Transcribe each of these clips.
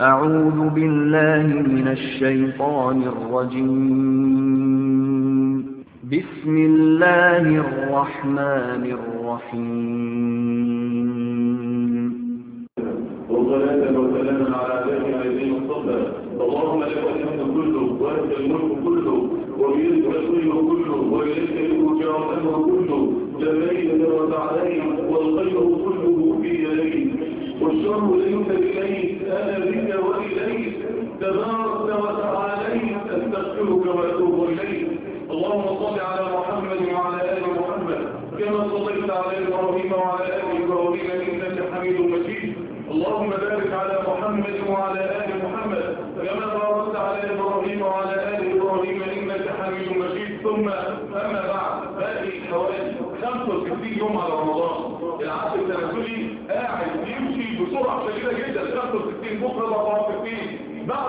أعوذ بالله من الشيطان الرجيم بسم الله الرحمن الرحيم وصلاة وسلاما على ذلك الذي اصطفى اللهم لك الحمد كله وانت الملك كله وبيدك الخير كله واليك الرجاء الامر كله جبيت وتعاليت والخير كله في يديك والشر ليس اليك انا بك واليك تبارك وتعاليت استغفرك واتوب اليك اللهم صل على محمد وعلى ال محمد كما صليت على ابراهيم وعلى ال ابراهيم انك حميد مجيد اللهم بارك على محمد وعلى ال محمد كما باركت على ابراهيم وعلى ال ابراهيم انك حميد مجيد ثم اما بعد باقي حوالي 65 يوم على رمضان العصر التنازلي قاعد يمشي بسرعه شديده جدا 65 بكره 64 بعد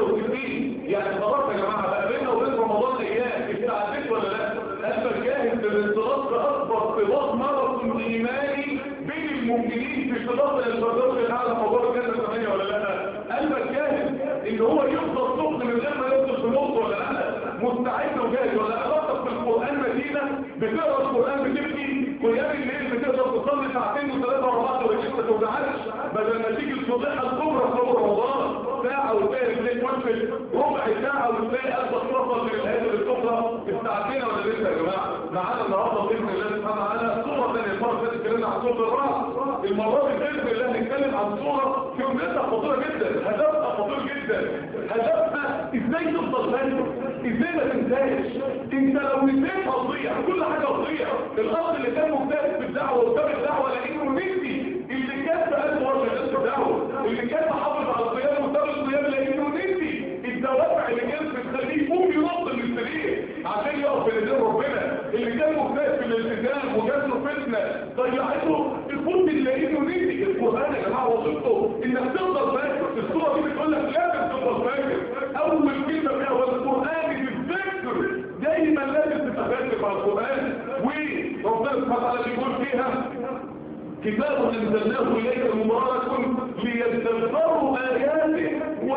63 يعني خلاص يا جماعه بقى بيننا وبين رمضان ايام استعدت ولا لا؟ قلبك جاهز للانطلاق باكبر انطلاق ماراثون ايماني بين المؤمنين في انطلاق الفردوس الاعلى موضوع الجنه الثمانيه ولا لا؟ قلبك جاهز ان هو يفضل سخن من غير ما يفضل في نقطه ولا لا؟ مستعد وجاهز ولا لا؟ بطل في القران مدينه بتقرا القران بتبكي قيام الليل بتقدر تصلي ساعتين وثلاثه وربعه ورجلك ما توجعكش بدل ما تيجي الفضيحه الكبرى في اول رمضان ساعه وتلاقي رجليك وقفت ربع ساعه وتلاقي قلبك رفض من الهيئه الكبرى استعدينا ولا لسه يا جماعه؟ معانا النهارده باذن الله سبحانه وتعالى صوره ثانيه المره اللي اتكلمنا عن صوره الراس المره دي باذن الله هنتكلم عن صوره كميتها خطيره جدا هدفها خطير جدا هدفها ازاي تفضل فاكر ازاي ما تنساش انت لو نسيت هتضيع كل حاجه هتضيع الاخ اللي كان مجتهد في الدعوه وساب الدعوه لانه نسي اللي كان في قلبه ورا في الدعوه اللي كان محافظ على الصيام وساب الصيام لانه نسي الدوافع اللي كانت بتخليه يقوم ينط من السرير عشان يقف بين ايدين ربنا اللي كان مجتهد في الالتزام وجات له فتنه ضيعته الفرد اللي لانه نسي القران يا جماعه وظيفته انك تفضل فاكر الصوره دي بتقول لك لازم تفضل فاكر اول كلمه فيها هو القران الذكر دايما لازم تبقى فاكر مع القران وربنا سبحانه وتعالى بيقول فيها كتاب انزلناه اليك مبارك ليتذكروا اياته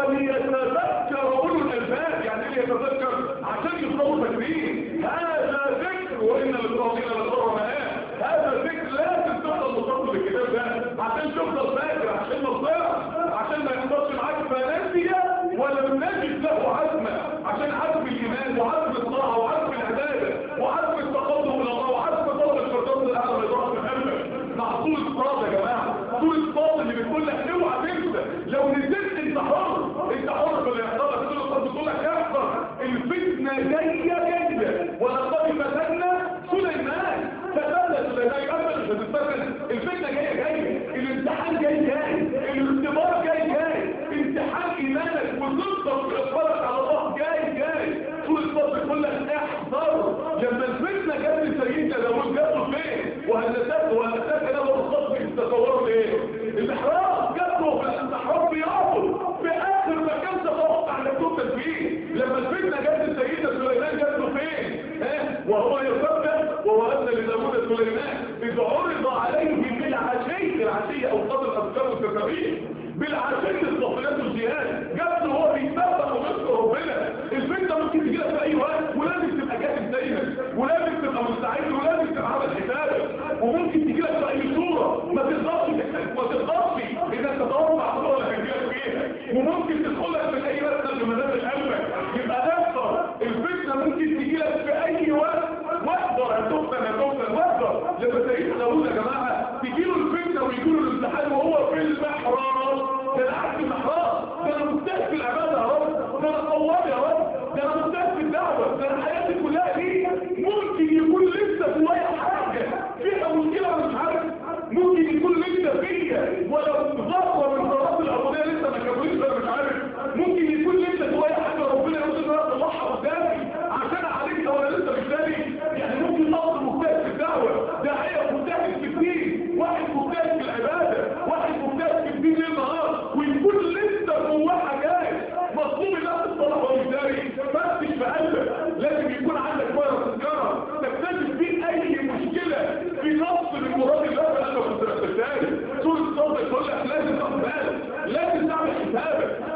وليتذكر اولو الالباب يعني ايه يتذكر عشان يفضلوا فاكرين هذا ذكر وان للطاغين لضر مآب هذا ذكر لازم تفضل مصدر بالكتاب ده عشان تفضل فاكر عشان ما تضيعش عشان ما يحصلش معاك فنسيه ولم نجد له عزمه عشان عزم الايمان وعزم الطاعه وعزم العباده وعزم التقدم الى الله وعزم طلب الفردوس الاعلى لضرب قلبك مع طول الصراط يا جماعه طول الصراط اللي بتقول لك اوعى تنسى لو نزلت انت حر انت حر في اللي يحصل لك طول الصراط بتقول لك يحصل الفتنه جايه جايه ولقد فتنا سليمان فتنا سليمان يقبل مش هتستنى الفتنه جايه جايه الامتحان جاي جاي الاختبار جاي جاي امتحان ايمانك وصدقك واقبالك على الله جاي جاي طول الصراط بتقول لك احذر لما الفتنه جت لسيدنا داوود جاته فين وهلتك وهلتك له الخطب تتصوروا ايه الاحراج جاته في الاحراج بيعبد في اخر مكان تتوقع انك تقتل فيه لما الفتنه جت لسيدنا سليمان جاته فين ها وهو يصدق ووهبنا لداوود سليمان اذ عرض عليه بالعشي العشيه او قبل الاذكار والتسابيح بالعشي الصفلات والجهاد جاته هو بيتبع ومسك ربنا الفتنه ممكن تجي لك في اي وقت ولازم تبقى جاهز دايما ولازم تبقى مستعد ولازم تبقى عامل حسابك وممكن تجي لك في اي صوره ما تقدرش ما تقدرش اذا تتوقع الصوره اللي هتجي لك فيها وممكن تدخل لك في اي وقت قبل ما نزل قلبك يبقى احذر الفتنه ممكن تجي لك في اي وقت واحذر هتفتن هتفتن واحذر لما سيدنا داوود يا جماعه تجي له الفتنه ويجي له الامتحان وهو في المحراب ده انا قاعد في المحراب ده انا مجتهد في العباده يا رب ده انا طوال يا رب ده انا مجتهد في الدعوه ده انا حياتي كلها دي ممكن يكون لسه جوايا حاجه فيها مشكله انا مش عارف ممكن يكون لسه فيا ولو ذره من ذرات العبوديه لسه ما كملتش انا مش عارف ممكن يكون لسه جوايا حاجه ربنا يقول لي انا اطلعها قدامي عشان اعالجها وانا لسه مش داري يعني ممكن اصلا مجتهد في الدعوه داعيه مجتهد في الدين واحد مجتهد في العباده واحد مجتهد في الدين ليل نهار ويكون لسه جواه حاجات مطلوب انها تصلح ومش داري فتش في قلبك لازم يكون عندك فيروس الجرى تكتشف فيه اي مشكله في نص من مراد الله في قلبك كنت بتستاهل طول الصوت يقول لك لازم تاخد بالك لازم تعمل حسابك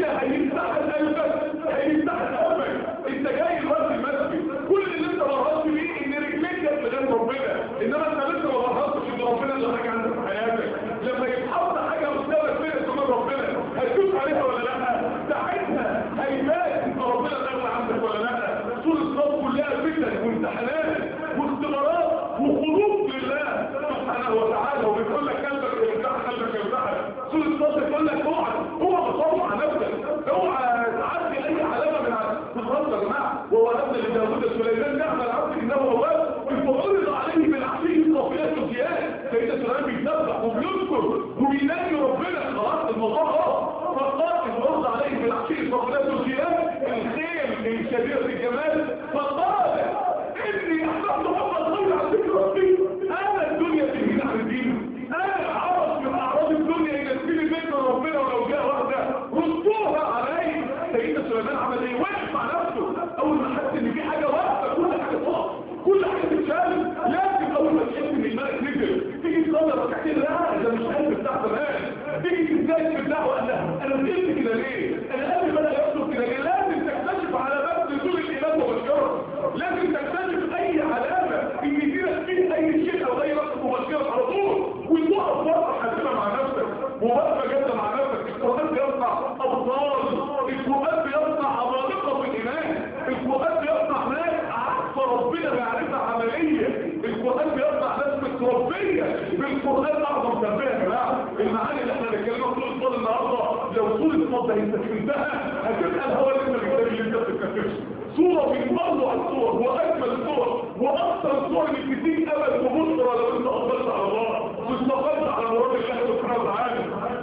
هيفتح قلبك هيفتح قلبك انت جاي الوقت المسجد كل اللي انت مرهصت بيه ان رجليك جت لغايه ربنا انما انت لسه ما مرهصتش ان ربنا اللي حاجه عندك في حياتك لما يتحط حاجه قدامك بينك وبين ربنا هتدوس عليها ولا لا ساعتها هيبان انت ربنا غير عندك ولا لا طول الصف كلها فتن وامتحانات واختبارات وخلوق لله سبحانه وتعالى وبيقول لك قلبك يرتاح قلبك يرتاح طول الصف يقول لك اوعى اوعى تطوع نفسك اوعى تعدي اي علامه من الصف يا جماعه ووهبنا لداوود سليمان نعم العبد انه اواب فعرض عليه بالعشي الصافيات والزياد سيدنا سليمان بيسبح وبيذكر وبينادي ربنا خلاص الموضوع خلاص فقال فعرض عليه بالعشي الصافيات والزياد الخيل الشديده الجمال فقال اني احببت حب الخير عن ذكر ربي انا الدنيا تهين عن الدين انا عرض من اعراض الدنيا الى سبيل ذكر ربنا ولو جاء واحده ردوها علي سيدنا سليمان عمل ايه واقف مع نفسه اول ما حس ان في حاجه واقفه كل حاجه تقف كل حاجه تتشال لازم اول ما تحس ان الملك نزل تيجي تصلي ركعتين لا ده مش قلب بتاع زمان تيجي تزايد في الدعوه لا انا نزلت كده ليه انا قلبي بدا يصل كده ليه لازم تكتشف علامات نزول الاله مباشره لازم تكتشف اي علامه ان دي فيه اي شيء او اي رقم مباشره على طول وتقف وقفه حاسمه مع نفسك ووقفه جاده مع نفسك القران بيصنع ابطال القران بيصنع عمالقه في الايمان القران بيصنع ناس عارفه ربنا معرفه عمليه القران بيصنع ناس متربيه بالقران اعظم تربيه يا جماعه المعاني اللي احنا بنتكلمها طول الصلاه النهارده لو طول الصلاه انت فهمتها هتبقى الهوى اللي انت بتكتب اللي انت بتكتبه صورة من أروع الصور وأجمل الصور وأكثر الصور اللي بتديك أمل وبشرى لو أنت أقبلت على الله واستقبلت على مراد الله سبحانه وتعالى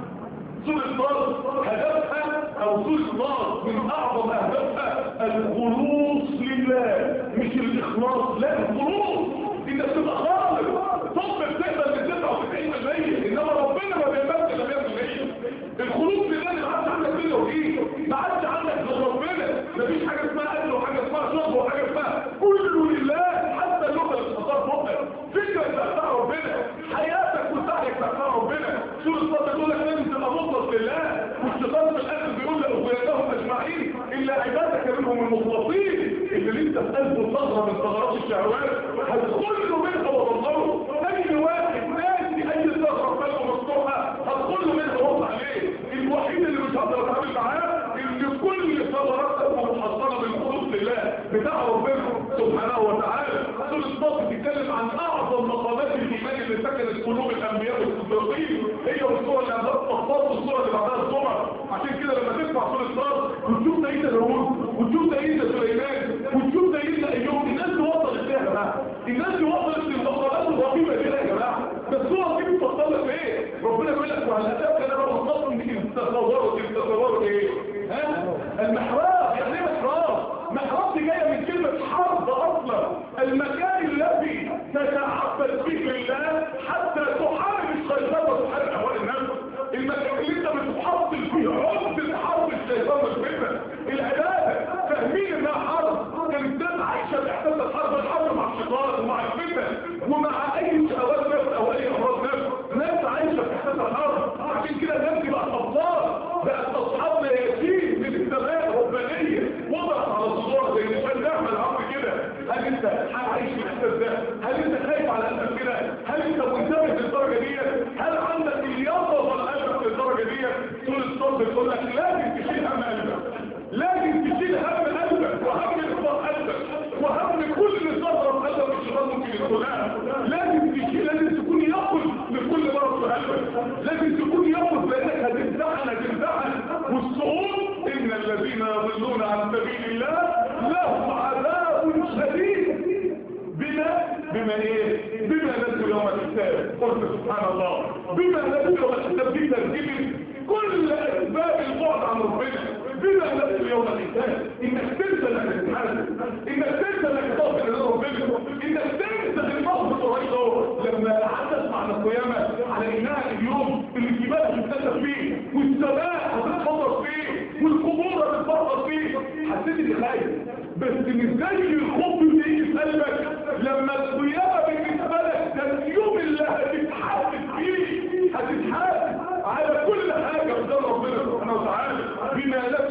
سورة النار هدفها أو سورة النار من أعظم أهدافها الخلوص لله مش الإخلاص لا الخلوص إنك تبقى خالص طب بتقبل من 99% إنما ربنا ما بيقبلش إلا 100% الخلوص لله ما عادش عندك دنيا ودين ما عادش عندك غير ربنا مفيش حاجة اسمها أكل وحاجة اسمها شرب وحاجة اسمها كله لله حتى اللغة اللي بتختار فوقك فكرة بتاعتها ربنا حياتك وسعيك بتاعتها ربنا سورة الصلاة تقول لك لازم تبقى مخلص لله والشيطان في الآخر بيقول لك ويدهم أجمعين إلا عبادك منهم المخلصين اللي انت في قلبه ثغرة من ثغرات الشهوات هتدخل له منها وتنظره أي واحد ناسي أي ثغرة في قلبه مفتوحة هتدخل له منها وقع عليه الوحيد اللي مش هقدر اتعامل معاه اللي كل ثغرات قلبه محصنة بالخلوص لله بتاع ربنا سبحانه وتعالى سورة الصف بتتكلم عن أعظم مقامات الإيمان اللي سكنت قلوب الأنبياء والصديقين هي والصورة اللي عندها الصفات والصورة اللي بعدها الصور عشان كده لما تسمع سورة الصف وتشوف سيدنا داوود وتشوف سيدنا سليمان وتشوف سيدنا أيوب الناس دي وصلت ليه يا جماعة الناس دي وصلت للمقامات الرهيبة دي يا جماعة بس الصور دي بتوصل لك ايه ربنا بيقول لك وعلى الأساس كده بقى وصلت انك تتصوروا تتصوروا ايه ها المحراب يعني ايه محراب محراب دي جايه من كلمه حرب اصلا المكان الذي تتعبد فيه لله حتى تحارب الشيطان وتحارب اهواء النفس المكان اللي انت بتحصل فيه عقد حرب الشيطان والفتنه العباده فاهمين انها حرب كانت ناس عايشه باحساس الحرب الحرب مع الشيطان ومع الفتنه ومع اي شهوات نفس او اي امراض نفس ناس عايشه باحساس الحرب عشان كده الناس دي بقت ابطال بقت اصحاب ياسين من السماء الربانيه وضعت على الصدور زي نشان نعمل العمر كده هل انت عايش في الاحساس ده هل انت خايف على قلبك كده هل انت منتبه للدرجه دي هل عندك اليقظه والقلب للدرجه دي طول الصبح بتقول لك لازم تشيل هم قلبك لازم تشيل هم قلبك وهم اخبار قلبك وهم كل ثغره في قلبك الشيطان ممكن يدخلها لازم تشيل لازم تكون يقظ لكل مرض في قلبك لازم تكون يقظ لانك هتمتحن هتمتحن والصعود ان الذين يضلون عن سبيل الله لهم عذاب شديد بما بما ايه بما نزل يوم الحساب قلت سبحان الله بما نزل يوم الحساب دي ترتيب كل اسباب البعد عن ربنا بما نزل يوم الحساب انك تنسى انك تتحاسب انك تنسى انك تغفر لربنا انك تنسى الموقف الرئيس لما حدث معنى القيامه على انها اليوم اللي الجبال هتتكسر فيه والسماء هتتفطر فيه والقبور هتتفطر فيه حسيت اني خايف بس مش زي الخوف اللي يجي في قلبك لما القيامه بالنسبه لك ده اليوم اللي هتتحاسب فيه هتتحاسب على كل حاجه قدام ربنا سبحانه وتعالى بما لك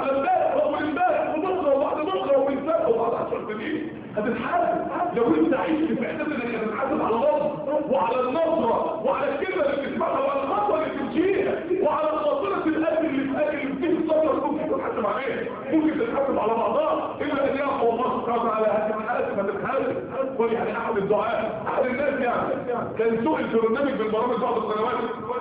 على امبارح وامبارح وبكره وبعد بكره ومن سنه وبعد 10 سنين هتتحاسب لو انت عشت في احساس انك هتتحاسب على اللفظ وعلى النظره وعلى الكلمه اللي بتسمعها وعلى الخطوه اللي بتمشيها وعلى خاطره الاكل اللي في اكل اللي بتيجي تصدر ممكن تتحاسب عليها ممكن تتحاسب على بعضها الا ان يعفو الله سبحانه وتعالى هتتحاسب هتتحاسب قول يعني احد الدعاء احد الناس يعني كان سئل في برنامج من برامج بعض السنوات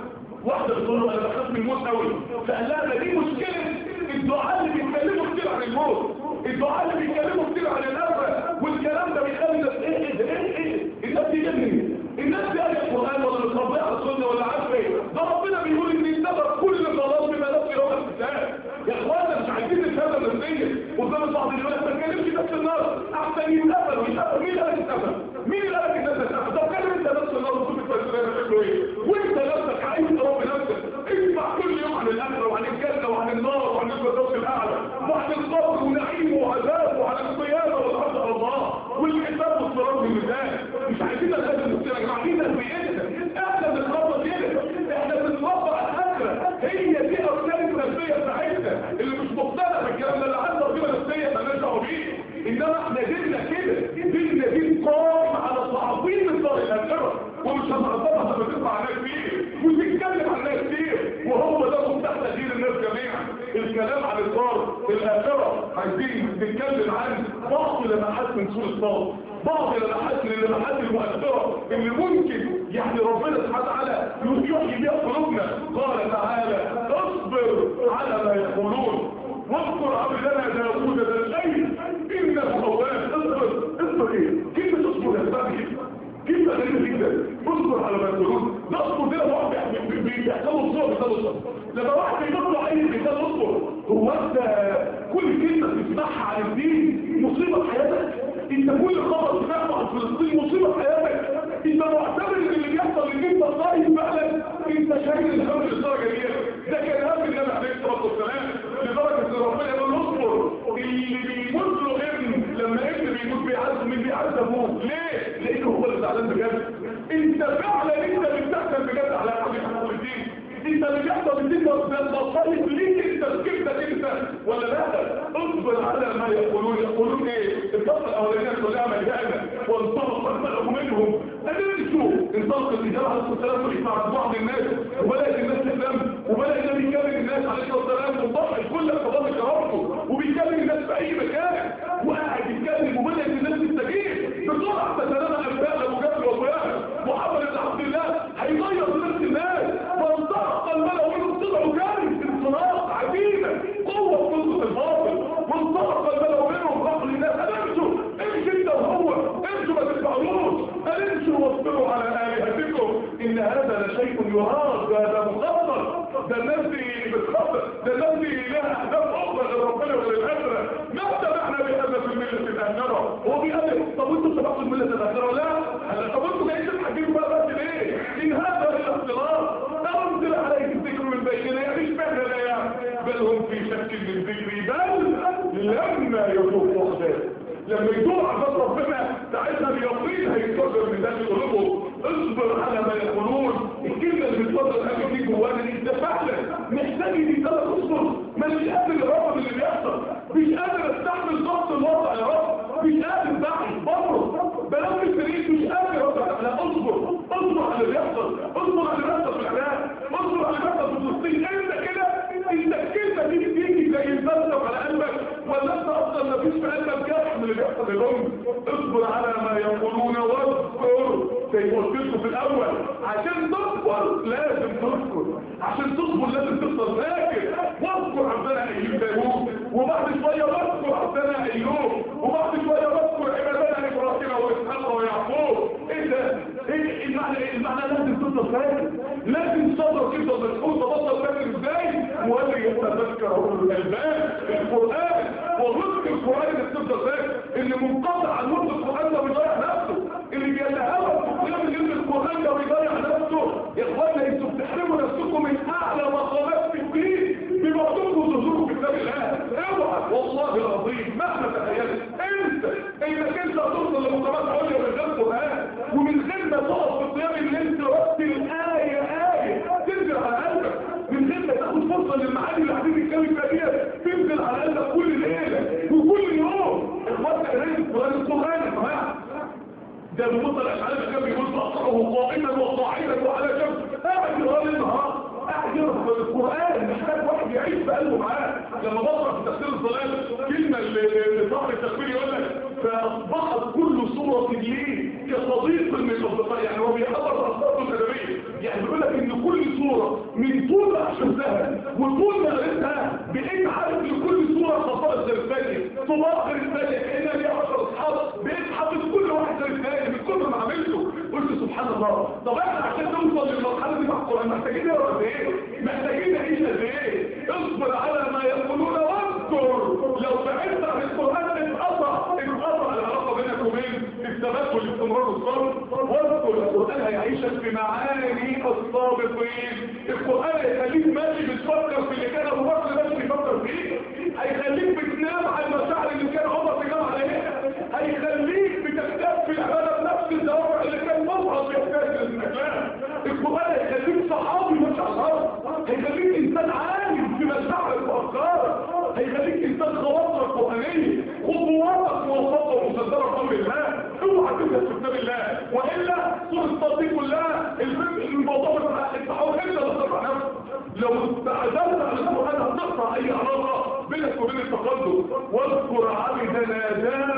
واحدة بتقول له انا بخاف من الموت قوي فقال لها ده دي مشكلة الدعاء اللي بيتكلموا كتير عن الموت الدعاء اللي بيتكلموا كتير عن الأمر والكلام ده بيخلي الناس ايه ايه ايه ايه الناس دي جبني الناس دي قالت القرآن ولا متربية على السنة ولا عارفة ايه ده ربنا بيقول ان السبب كل ضلال بما نفسي يوم الكتاب يا اخوانا مش عايزين نتهزم نفسيا قدام البعض اللي يقول لك ما تكلمش نفس النار احسن يتقبل ويتقبل مين قال السبب مين اللي قال لك الناس تتقبل طب كلم انت نفس النار وشوف الفلسفه شكله ايه وانت نفسك عايز تربي نفسك اسمع كل يوم عن الاخره وعن الجنه وعن النار وعن الفردوس الاعلى وعن القبر ونعيمه وعذابه وعن القيامه والعرض على الله والحساب والصراط والميزان مش عايزين نلتزم نفسنا يا جماعه عايزين تربيتنا احنا بنتربى كده احنا بنتربى على الاخره هي دي اركان التربيه بتاعتنا اللي مش مقتنع بالكلام ده اللي عنده تربيه نفسيه مالناش دعوه بيه انما احنا ديننا كده ديننا دين قائم على تعظيم الدار الاخره ومش هنعظمها لما تسمع عنها كتير وتتكلم عنها كتير وهو ده مفتاح تغيير الناس جميعا الكلام عن الدار الاخره عايزين نتكلم عن بعض لمحات من سوء الصوت بعض اللمحات من اللمحات المؤثره اللي ممكن يعني ربنا سبحانه وتعالى يحيي بيها قلوبنا قال تعالى اصبر على ما يقولون واذكر عبدنا داوود ذا الايد انه اواب اصبر اصبر ايه كلمه اصبر يا شباب كلمه غريبه جدا اصبر على ما يقولون ده اصبر ده واحد بيحصلوا الصور بيحصلوا الصور لما واحد يقول له اي مثال اصبر هو انت كل كلمه تسمعها عن الدين مصيبه في حياتك انت كل خبر سمعته عن فلسطين مصيبه في حياتك انت معتبر ان اللي بيحصل ان انت صايم فعلا انت شايل الهم للدرجه دي ده كان هم النبي عليه الصلاه والسلام لدرجه ان ربنا يقول له اصبر اللي بيموت له ابن لما ابن بيموت بيعذب مين بيعذب ابوه ليه؟ لانه هو اللي زعلان بجد انت فعلا انت اللي بتحزن بجد على حاجه حصل الدين انت اللي بيحصل الدين ده صايم ليك انت سكتك انت ولا لا اصبر على ما يقولون يقولون ايه الفتره الاولانيه كلها مليانه وانطلق الملك منهم قدرتوا انطلق الرجال عليه الصلاه والسلام مع بعض الناس وبدات الناس تسلم وبدا النبي يكلم الناس عليه الصلاه والسلام وضحك كل قضايا كرامته وبيكلم الناس في اي مكان وقاعد يتكلم وبدات الناس تستجيب بسرعه تتلامى انباء ابو جهل وابوياه محمد بن عبد الله هيغير نفس الناس وانطلق الملك منهم طلعوا جري انطلاق عجيبه قوه في قصه الباطل وانطلق الملك منهم راحوا للناس امشوا امشي انت وهو امشوا ما تدفعوش امشوا واصبروا على الهتكم ان هذا لشيء يراد هذا مخطط ده الناس دي بتخطط ده الناس دي لها اهداف اخرى لربنا وللاخره ما اتبعنا بهذا في المله الاخره هو بيقول طب انتوا اتبعتوا المله الاخره لا هلا طب انتوا جايين تحكيوا بقى بس ليه ان هذا الا اختلاط انزل عليك الذكر من بيننا يعني مش معنى لا يعني بل هم في شك من ذكري بل لما يذوقوا احداث لما يدور عذاب ربنا ساعتها اليقين هيتفجر من داخل قلوبهم اصبر على ما يقولون الكلمه اللي بتفضل قلبي دي جوانا دي ده فعلا محتاج دي ثلاث اصبر مش قادر الرب اللي بيحصل مش قادر استحمل ضغط الوضع يا رب مش قادر بعد بره بلام السرير مش قادر يا رب لا اصبر اصبر على اللي بيحصل اصبر على اللي بيحصل في العراق اصبر على اللي بيحصل في فلسطين انت كده انت الكلمه دي بتيجي زي الفلسفه على قلبك ولا انت اصلا ما فيش في قلبك جرح من اللي بيحصل لهم اصبر على ما يقولون واذكر زي ما قلت لكم في الاول عشان تصبر لازم تذكر عشان تصبر لازم تفضل فاكر واذكر عبدنا ايوب داوود وبعد شويه واذكر عبدنا ايوب وبعد شويه واذكر عبادنا ابراهيم واسحاق ويعقوب ايه ده ايه المعنى ايه المعنى لازم تفضل فاكر لازم صدرك يفضل مسؤول تبطل فاكر ازاي وهل يتذكر اولو الالباب القران ورزق القران اللي بتفضل فاكر اللي منقطع عن رزق القران ده بيضيع نفسه اللي بيتهاوى في قيام الليل القران ده بيضيع نفسه يا اخوانا انتوا بتحرموا نفسكم من اعلى مقامات في الدين بموضوعكم وظهوركم في كتاب الله اوعى والله العظيم مهما تخيلت انت انك انت هتوصل لمقامات عليا من غير قران ومن غير ما تقف في قيام الليل ترتل ايه ايه تنزل على قلبك من غير ما تاخد فرصه للمعاني اللي قاعدين نتكلم فيها ديت تنزل على ده ابو موسى الاشعري كان بيقول فاقرأه قائما وقاعدا وعلى جنب قاعد يقرا النهار قاعد يقرا في القران محتاج واحد يعيش بقلبه معاه لما بقرا في تفسير الظلال كلمه لصاحب التفسير يقول لك فاصبحت كل صوره لي كصديق من الاصدقاء يعني هو بيعبر اصدقائه الادبيه يعني بيقول لك ان كل صوره من طول ما شفتها وطول ما قريتها بقيت عارف لكل صوره خصائص غير الثانيه طباع غير الثانيه كانها ليها 10 اصحاب بقيت حافظ كل واحد غير الثاني من كل ما عملته قلت سبحان الله طب احنا عشان نوصل للمرحله دي مع القران محتاجين نقرا قد ايه محتاجين نعيش قد ايه اصبر على ما يقولون واذكر لو بعدت عن القران انقطع انقطع العلاقه بينك وبين الثبات والاستمرار والصبر واذكر القران هيعيشك في معاني الصابقين القران هيخليك ماشي بتفكر في اللي كان ابو بكر ماشي بيفكر فيه هيخليك بتنام على المشاعر اللي كان عمر بينام عليها هيخليك بتكتب في العباده بنفس الدوافع اللي كان مصعب بيحتاج للاستقلال القران هيخليك صحابي مش عصار هيخليك انسان عالم في مشاعرك وافكارك هيخليك انسان خواطرك قرانيه خطواتك موفقه ومصدره بامر الله اوعى تبدا في كتاب الله والا سوره التطبيق كلها الفكر الموضوع بتاع التحول انت اللي تقطع نفسك لو تعزلت على القران هتقطع اي علاقه بينك وبين التقدم واذكر عبدنا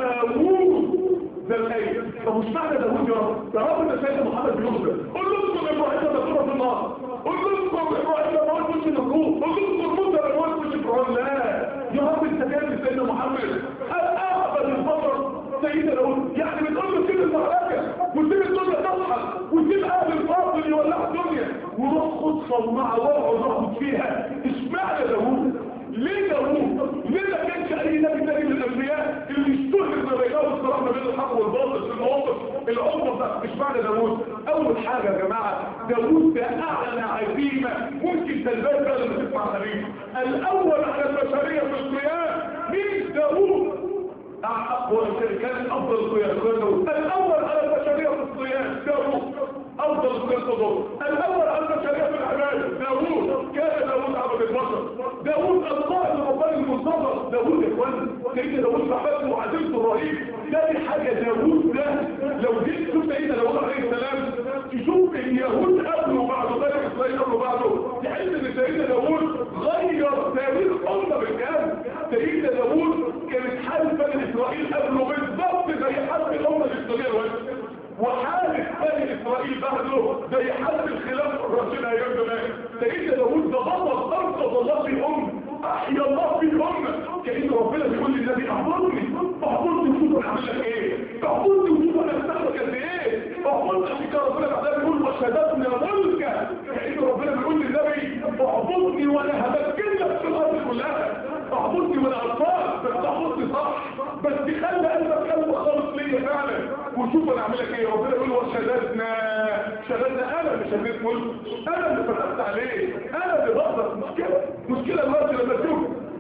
داوود ده الايه طب مش معنى داوود يا رب ده رب ده سيدنا محمد بيخبر قول له اذكر ابراهيم ده سوره في النار قول له اذكر ابراهيم ده موت وش النبوه قول له اذكر موسى ده موت وش فرعون لا يا رب انت جاي سيدنا محمد هل اعبد البشر سيدنا داوود يعني بتقول له سيب المعركه وسيب الدنيا تضحك وسيب اهل الباطل يولعوا الدنيا وروح خد صناعه واقعد اخد فيها اشمعنى داوود ليه داوود ليه ما كانش اي نبي تاني من الانبياء اللي اشتهر ما بينهم الصراحه ما بين الحق والباطل في المواقف العمر ده مش معنى داوود اول حاجه يا جماعه داوود ده اعلى عزيمه ممكن تلبس بقى لما تسمع حبيبي الاول على البشريه في القيام مين داوود اقوى كان افضل القيام داوود الاول على البشريه في الصيام داوود افضل القيام الاول على البشريه في العباده داوود كان داوود عبد البشر داوود القائد الرباني المنتظر داوود يا اخوان سيدنا داوود محبته وعزيمته الرهيب ده حاجه داوود ده لو جيت تشوف سيدنا داوود عليه السلام تشوف اليهود قبله بعده غير اسرائيل قبله بعده تحس ان سيدنا داوود غير تاريخ امه بالكامل سيدنا داوود كانت حال بني اسرائيل قبله بالضبط زي حال الامه الاسلاميه الوقت وحالة بني اسرائيل بعده زي حالة الخلاف الراشد ايام زمان سيدنا داوود ده بطل انقذ الله في الامه احيا الله في الامه كان ربنا بيقول للنبي اعبدني اعبدني وشوف انا عامل لك ايه اعبدني وشوف انا بستخدمك قد ايه اعبدني عشان كده ربنا بعدها بيقول وشهدتني ملكا كان ربنا بيقول للنبي اعبدني وانا همكن لك في الارض كلها اعبدني وانا اطفال بس اعبدني صح بس خلي قلبك قلب خالص ليا فعلا وشوف انا اعمل لك ايه ربنا يقول وشهدتنا شهدتنا انا مش هديت ملك انا اللي فتحت عليه انا اللي بقدر مشكله مشكله دلوقتي لما تشوف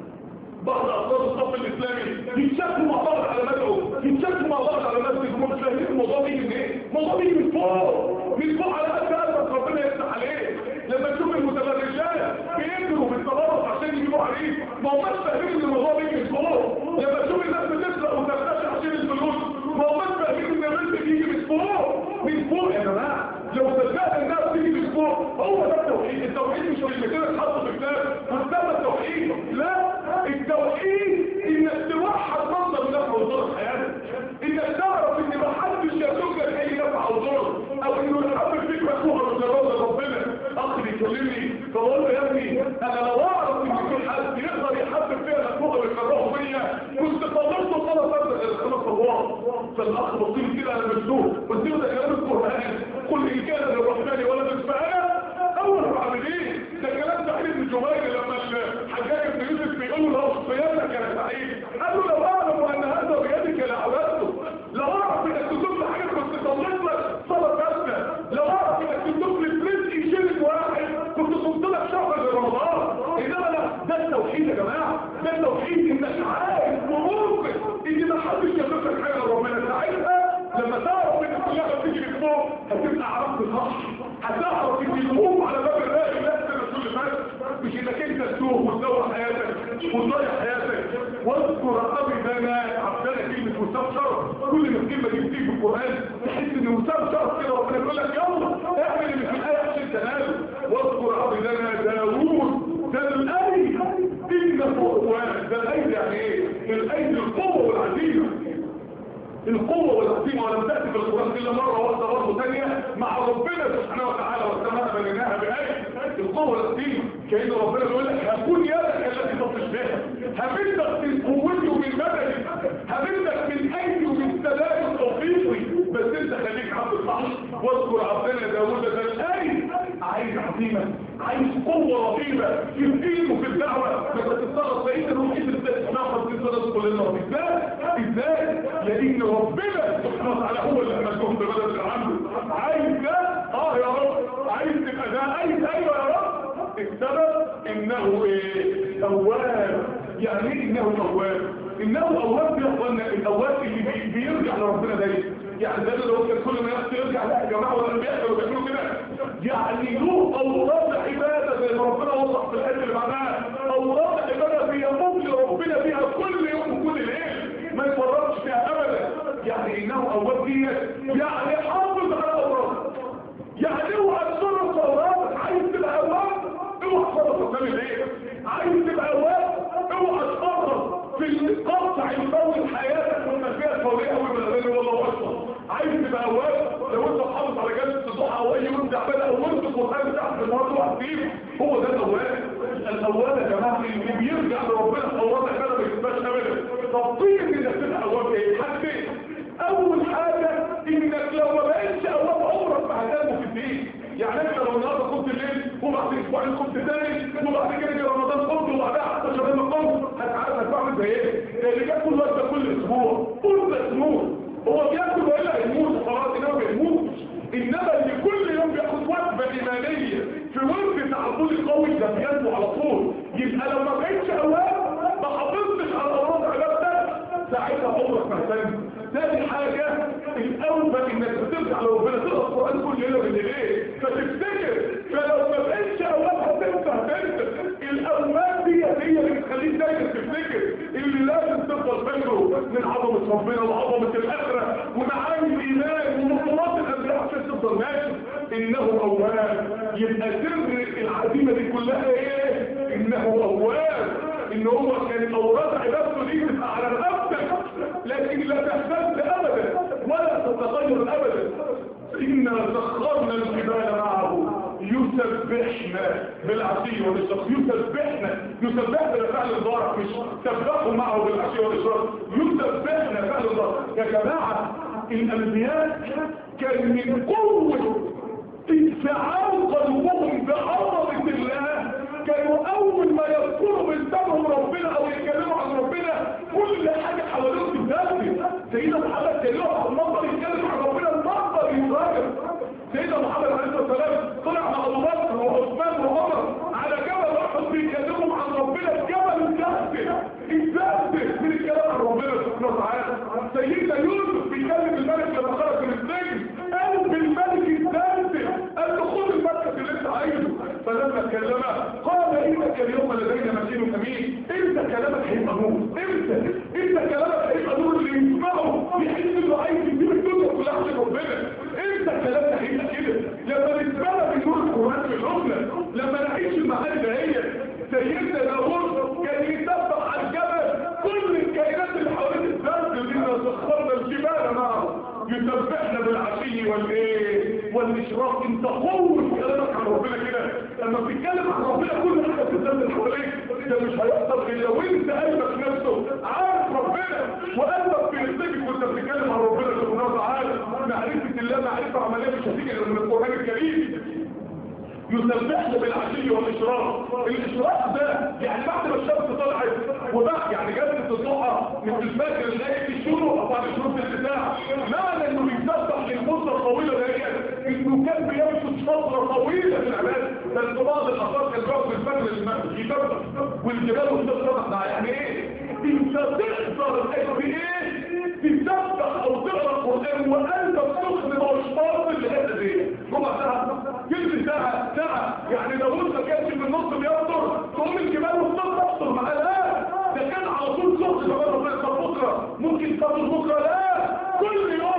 بعض افراد الصف الاسلامي يتشكوا مع بعض على مدعو يتشكوا مع بعض على مسجد ومش فاهمين الموضوع بيجي من ايه الموضوع بيجي من فوق من فوق على قد قلبك ربنا يفتح عليه لما تشوف المتبرجات بيجروا بالتبرج عشان يجيبوا عليه ما هم مش فاهمين ان الموضوع بيجي من فوق لما تشوف الناس بتسرق وتفتش عشان الفلوس ما هم مش فاهمين ان الرزق بيجي من فوق من فوق يا جماعه لو صدقت الناس تيجي من فوق هو ده التوحيد التوحيد مش كلمتين اتحطوا في كتاب وده التوحيد لا التوحيد انك توحد مصدر نفع وضر حياتك انك تعرف ان ما حدش يسوق لك اي نفع او ضر او انه يحب فيك مكروه من رضا ربنا اخ بيكلمني فبقول له يا ابني انا لو اعرف ان كل حد يقدر يحب فيها مكروه ويكرهه فيا كنت قدرت صلاه فرد الخمس صلوات فالاخ بصير كده انا مجنون قلت له ده كلام القران قل ان كان للرحمن ولد فانا اول العابدين ده كلام سعيد بن جبير لما الحجاج بن يوسف بيقول له صيامك يا سعيد قال له لو اعلم ان هذا بيدك لعبدته لو اعرف انك تكتب لي حاجه كنت صليت لك صلاه ثابته لو اعرف انك تكتب لي رزق شرك واحد كنت صمت لك شهر لرمضان انما لا ده التوحيد يا جماعه ده التوحيد انك عارف وممكن ان ما حدش يملك لك حاجه لربنا ساعتها لما تعرف ان كلها بتيجي من فوق هتبقى عرفت صح هتعرف ان الهجوم على باب الراقي لا كل فات مش انك انت تتوه وتدور حياتك وتضيع حياتك واذكر ابدنا عبدنا كلمه مستبشر كل ما الكلمه دي بتيجي في القران تحس ان وسام شرط كده ربنا يقول لك يلا اعمل اللي في الايه عشان تنال واذكر عبدنا داوود ده الاي انه هو ده الاي يعني ايه الايدي القوه والعزيمه القوة والعظيمة ولم تأتي في القرآن إلا مرة واحدة برضه ثانية مع ربنا سبحانه وتعالى والسماء بنيناها بآية القوة والعظيمة كأن ربنا بيقول لك هكون يدك التي تبطش بها همدك من قوتي ومن مددي همدك من أيدي ومن سلام توفيقي بس أنت خليك عبد الصح واذكر عبدنا داوود ده الآية عايز عظيمة عايز قوة رهيبة في الدين وفي الدعوة لما تتصرف فإنت الوحيد اللي تتناقض في صدق كل النار ازاي؟ ازاي؟ لأن ربنا سبحانه وتعالى هو اللي أمسهم ببلد العمد عايز ده؟ اه يا رب عايز تبقى ده عايز ايوه يا رب السبب انه ايه تواب يعني ايه انه تواب انه اواب يا اخوانا الاواب اللي بي بيرجع لربنا دايما يعني ده اللي هو كان كل ما يحصل يرجع لا يا جماعه ولا بيحصل وبيعملوا كده يعني له اوراد عباده زي ما ربنا وضح في الايه اللي بعدها اوراد عباده بيموت لربنا بيها كل يوم وكل ليل ما يفرطش فيها ابدا يعني انه اواب دي يعني حافظ على الاوراد يعني اوعى تصرف ثورات عايز تبقى اواب اوعى تصرف قدام الايه عايز تبقى اواب اوعى تصرف في القطع الفوري حياتك والمسيره الفوريه اول ما الاذان والله اكبر عايز تبقى اواب لو انت محافظ على جلسه الضحى او اي يوم تعبان او انت القران تحت النهارده وحدين هو ده الاواب الاواب يا جماعه اللي بيرجع لربنا الاواب ده ما بيبقاش ابدا طب طيب انك تبقى اواب ايه حاجتين اول حاجة انك لو ما بقتش اواب عمرك ما هتنمو في الدين يعني انت لو النهارده قمت الليل وبعد اسبوعين قمت تاني وبعد كده جه رمضان قمت وبعدها حتى شهرين قمت هتعرف هتعمل زي ايه اللي جاب كل وقت كل اسبوع كل اسبوع هو بياكل ولا يموت وخلاص انما بيموت انما اللي كل يوم بياخد وجبه ايمانيه في وقت تعبدي قوي ده بينمو على طول يبقى لو ما بقتش اواب ما حافظتش على الاوراق عبادتك ساعتها عمرك ما هتنمو ثاني حاجة الأوبة انك بترجع لربنا تقرأ القرآن كل ليلة بالليل فتفتكر فلو ما بقتش أواب هتنسى هتنسى الأواب دي هي اللي بتخليك دايما تفتكر اللي لازم تفضل فاكره من عظمة ربنا وعظمة الآخرة ومعاني الإيمان ومطلات الأنبياء عشان تفضل ماشي إنه أواب يبقى سر العزيمة دي كلها إيه؟ إنه أواب إن هو كان أوراد عبادته دي تبقى على رقبتك لكن لا تحتاج ابدا ولا تتغير ابدا إنا سخرنا الجبال معه يسبحنا بالعشي والإشراق يسبحنا يسبحنا لفعل الضارع مش سبحوا معه بالعشي والإشراق يسبحنا فعل الضارع يا جماعة الأنبياء كان من قوة انفعال قلوبهم بعظمة الله كانوا أول ما يذكروا بلسانهم ربنا أو يتكلموا عن ربنا كل حاجة حواليهم تتنفذ سيدنا محمد كان له المنظر يتكلم عن ربنا المنظر يتراجع سيدنا محمد عليه الصلاة والسلام طلع مع أبو بكر وعثمان وعمر على جبل أحد بيتكلموا عن ربنا الجبل الكهف الكهف من الكلام عن ربنا سبحانه وتعالى سيدنا يوسف بيكلم الملك لما خرج من السجن قال بالملك الثالث قال له خد المركز اللي انت عايزه فلما كلمه قال انك اليوم لدينا مكين امين انت كلامك هيبقى نور انت انت كلامك هيبقى نور اللي يسمعه يحس انه عايز يجيب الدنيا كلها عشان ربنا انت كلامك هيبقى كده لما نتبلى بنور القران في الركنه لما نعيش المعاني دهيت سيدنا داوود كان يتبع على الجبل كل الكائنات اللي حوالين الزرق اللي سخرنا الجبال معه يسبحنا بالعشي والايه والاشراق انت قوة كلامك عن ربنا كده لما بتتكلم عن ربنا كل حاجه بتتنزل حواليك ده مش هيحصل غير لو انت قلبك نفسه عارف ربنا وقلبك بيرتجف وانت بتتكلم عن ربنا سبحانه وتعالى معرفه الله معرفه عمليه مش هتيجي غير من القران الكريم يسبحنا بالعشي والاشراق الاشراق ده يعني بعد ما الشمس طلعت وبعد يعني جلسه الضحى من الفجر لغايه الشروق او بعد شروق البتاع معنى انه بيسبح للمده الطويله ديت انه كان بيمشي فتره طويله في العباده بل بعض الاثار كان بيقعد في الفجر يسبح والجبال والشمس مع يعني ايه انت تقدر قد ايه تسبح او تقرا القران وقلبك سخن ومش فاضل لهذا دي ربع ساعه تلت ساعه ساعه يعني لو انت كانش من النص بيفطر تقوم الجبال والصوت تفطر معاه لا ده كان على طول سخن كمان ربنا طب بكره ممكن تفطر بكره لا كل يوم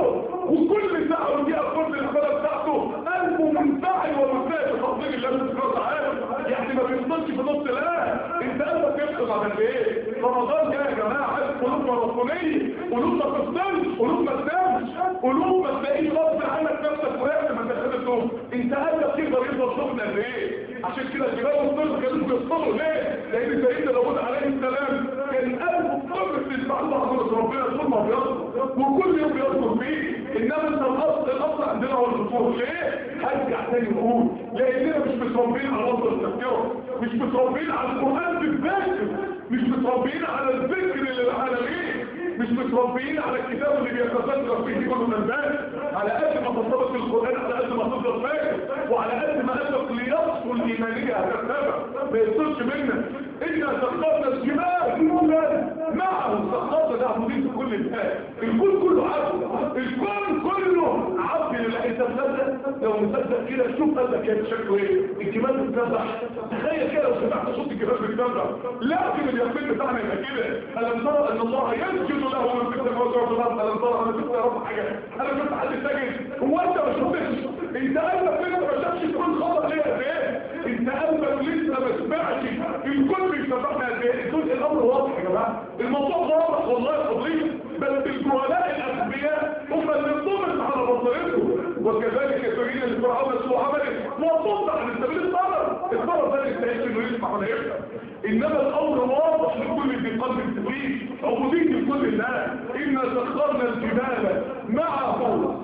وكل ساعة ودقيقة كل العبادة بتاعته قلبه منفعل ومنفعل بتفضيل الله سبحانه وتعالى يعني ما بيفضلش في نص لا انت قلبك يفقد على ايه رمضان جاي يا جماعة عايز قلوب ربانية قلوب ما تفضلش قلوب ما تنامش قلوب ما تلاقيش غصب عنك نفسك وقت ما تاخد النوم انت قلبك يقدر يفضل سخن قد ايه عشان كده الجبال والطرق كانوا بيفضلوا ليه لان سيدنا داوود عليه السلام كان قلبه طرق تسمع الله عبد ربنا طول ما بيصبر وكل يوم بيصبر فيه انما انت الاصل الاصل عندنا هو الفطور ليه هرجع تاني واقول لاننا مش متربيين على اصل التفكير مش متربيين على القران بالذكر مش متربيين على الذكر للعالمين مش متربيين على الكتاب اللي بيتذكر فيه كل من الناس على قد ما تصدق القران على قد ما تفضل فاكر وعلى قد ما قلبك ليصفو الايمانيه هتتابع ما يصيرش منك انا سقطنا الجبال معه سقطنا ده مدير في كل الناس الكون كله عبد الكون كله عبد لله انت مصدق لو مصدق كده شوف قلبك كان شكله ايه الجبال بتنبح تخيل كده لو سمعت صوت الجبال بتنبح لازم اليقين بتاعنا يبقى كده الم ترى ان الله يسجد له من في السماوات والارض الم ترى انا شفت يا رب حاجه انا شفت حد ساجد هو انت ما شفتش انت قلبك كده ما شافش كل خطر ليه قد ايه انت قلبك لسه ما سمعش الكل بيسمعنا قد ايه الجزء الامر واضح يا جماعه الموضوع واضح والله يا فضيل بس الجهلاء الاغبياء هم اللي انضمت على بصيرتهم وكذلك يسوعين لفرعون سوء عمله وصد عن السبيل الضرر الضرر ده يستحق انه يسمع ولا يفهم انما الامر واضح لكل ذي قلب سليم عبوديه لكل الناس انا سخرنا الجبال معه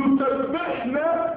يسبحنا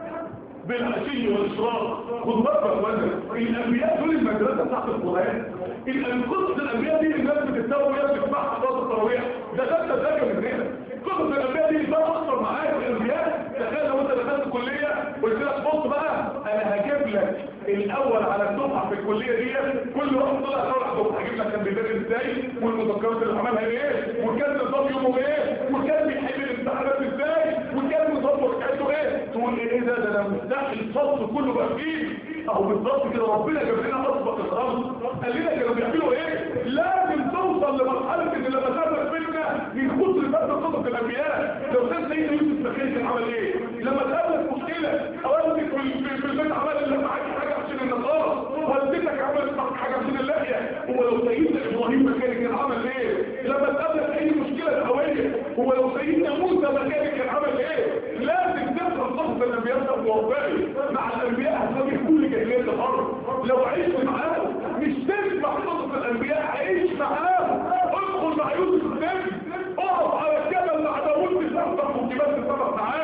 بالعشي والإشراق خد بالك ولا الأنبياء دول المدرسة بتاعت القرآن القصة الأنبياء دي الناس بتتسوى وهي بتسمعها صلاة التراويح ده خدت ذاكر من هنا قصة الأنبياء دي ده أكثر معايا الأنبياء تخيل لو أنت دخلت الكلية قلت لك بص بقى أنا هجيب لك الأول على الدفعة في الكلية دي كل واحد طلع طلع دفعة هجيب لك كان بيدرس ازاي والمذكرات اللي عملها ايه وكان نظام يومه ايه وكان بيحل الامتحانات ازاي وكان نظام ورقته ايه تقول ايه ده ده انا مستحيل الفصل كله بقى فيه اهو بالظبط كده ربنا جاب لنا اسبق الارض قال لنا كانوا بيعملوا ايه لازم توصل لمرحله ان لما تقابل منا من كتر بس صدق الانبياء لو كان سيدنا يوسف بخير كان عمل ايه لما تقابلك مشكله والدك في البيت عمل لك معاك حاجه عشان النقاص والدتك عملت معاك حاجه عشان اللحيه هو لو سيدنا ابراهيم مكانك كان عمل ايه لما تقابلك اي مشكله دعويه هو لو سيدنا موسى مكانك كان عمل ايه لازم تفهم صدق الانبياء ده موضعي مع الانبياء هتواجه كل جاهليه الارض لو عشت معاهم مش تسمع صدق الانبياء عيش معاهم ادخل مع يوسف النبي اقف على الجبل مع داوود بسبب وكبات بسبب معاه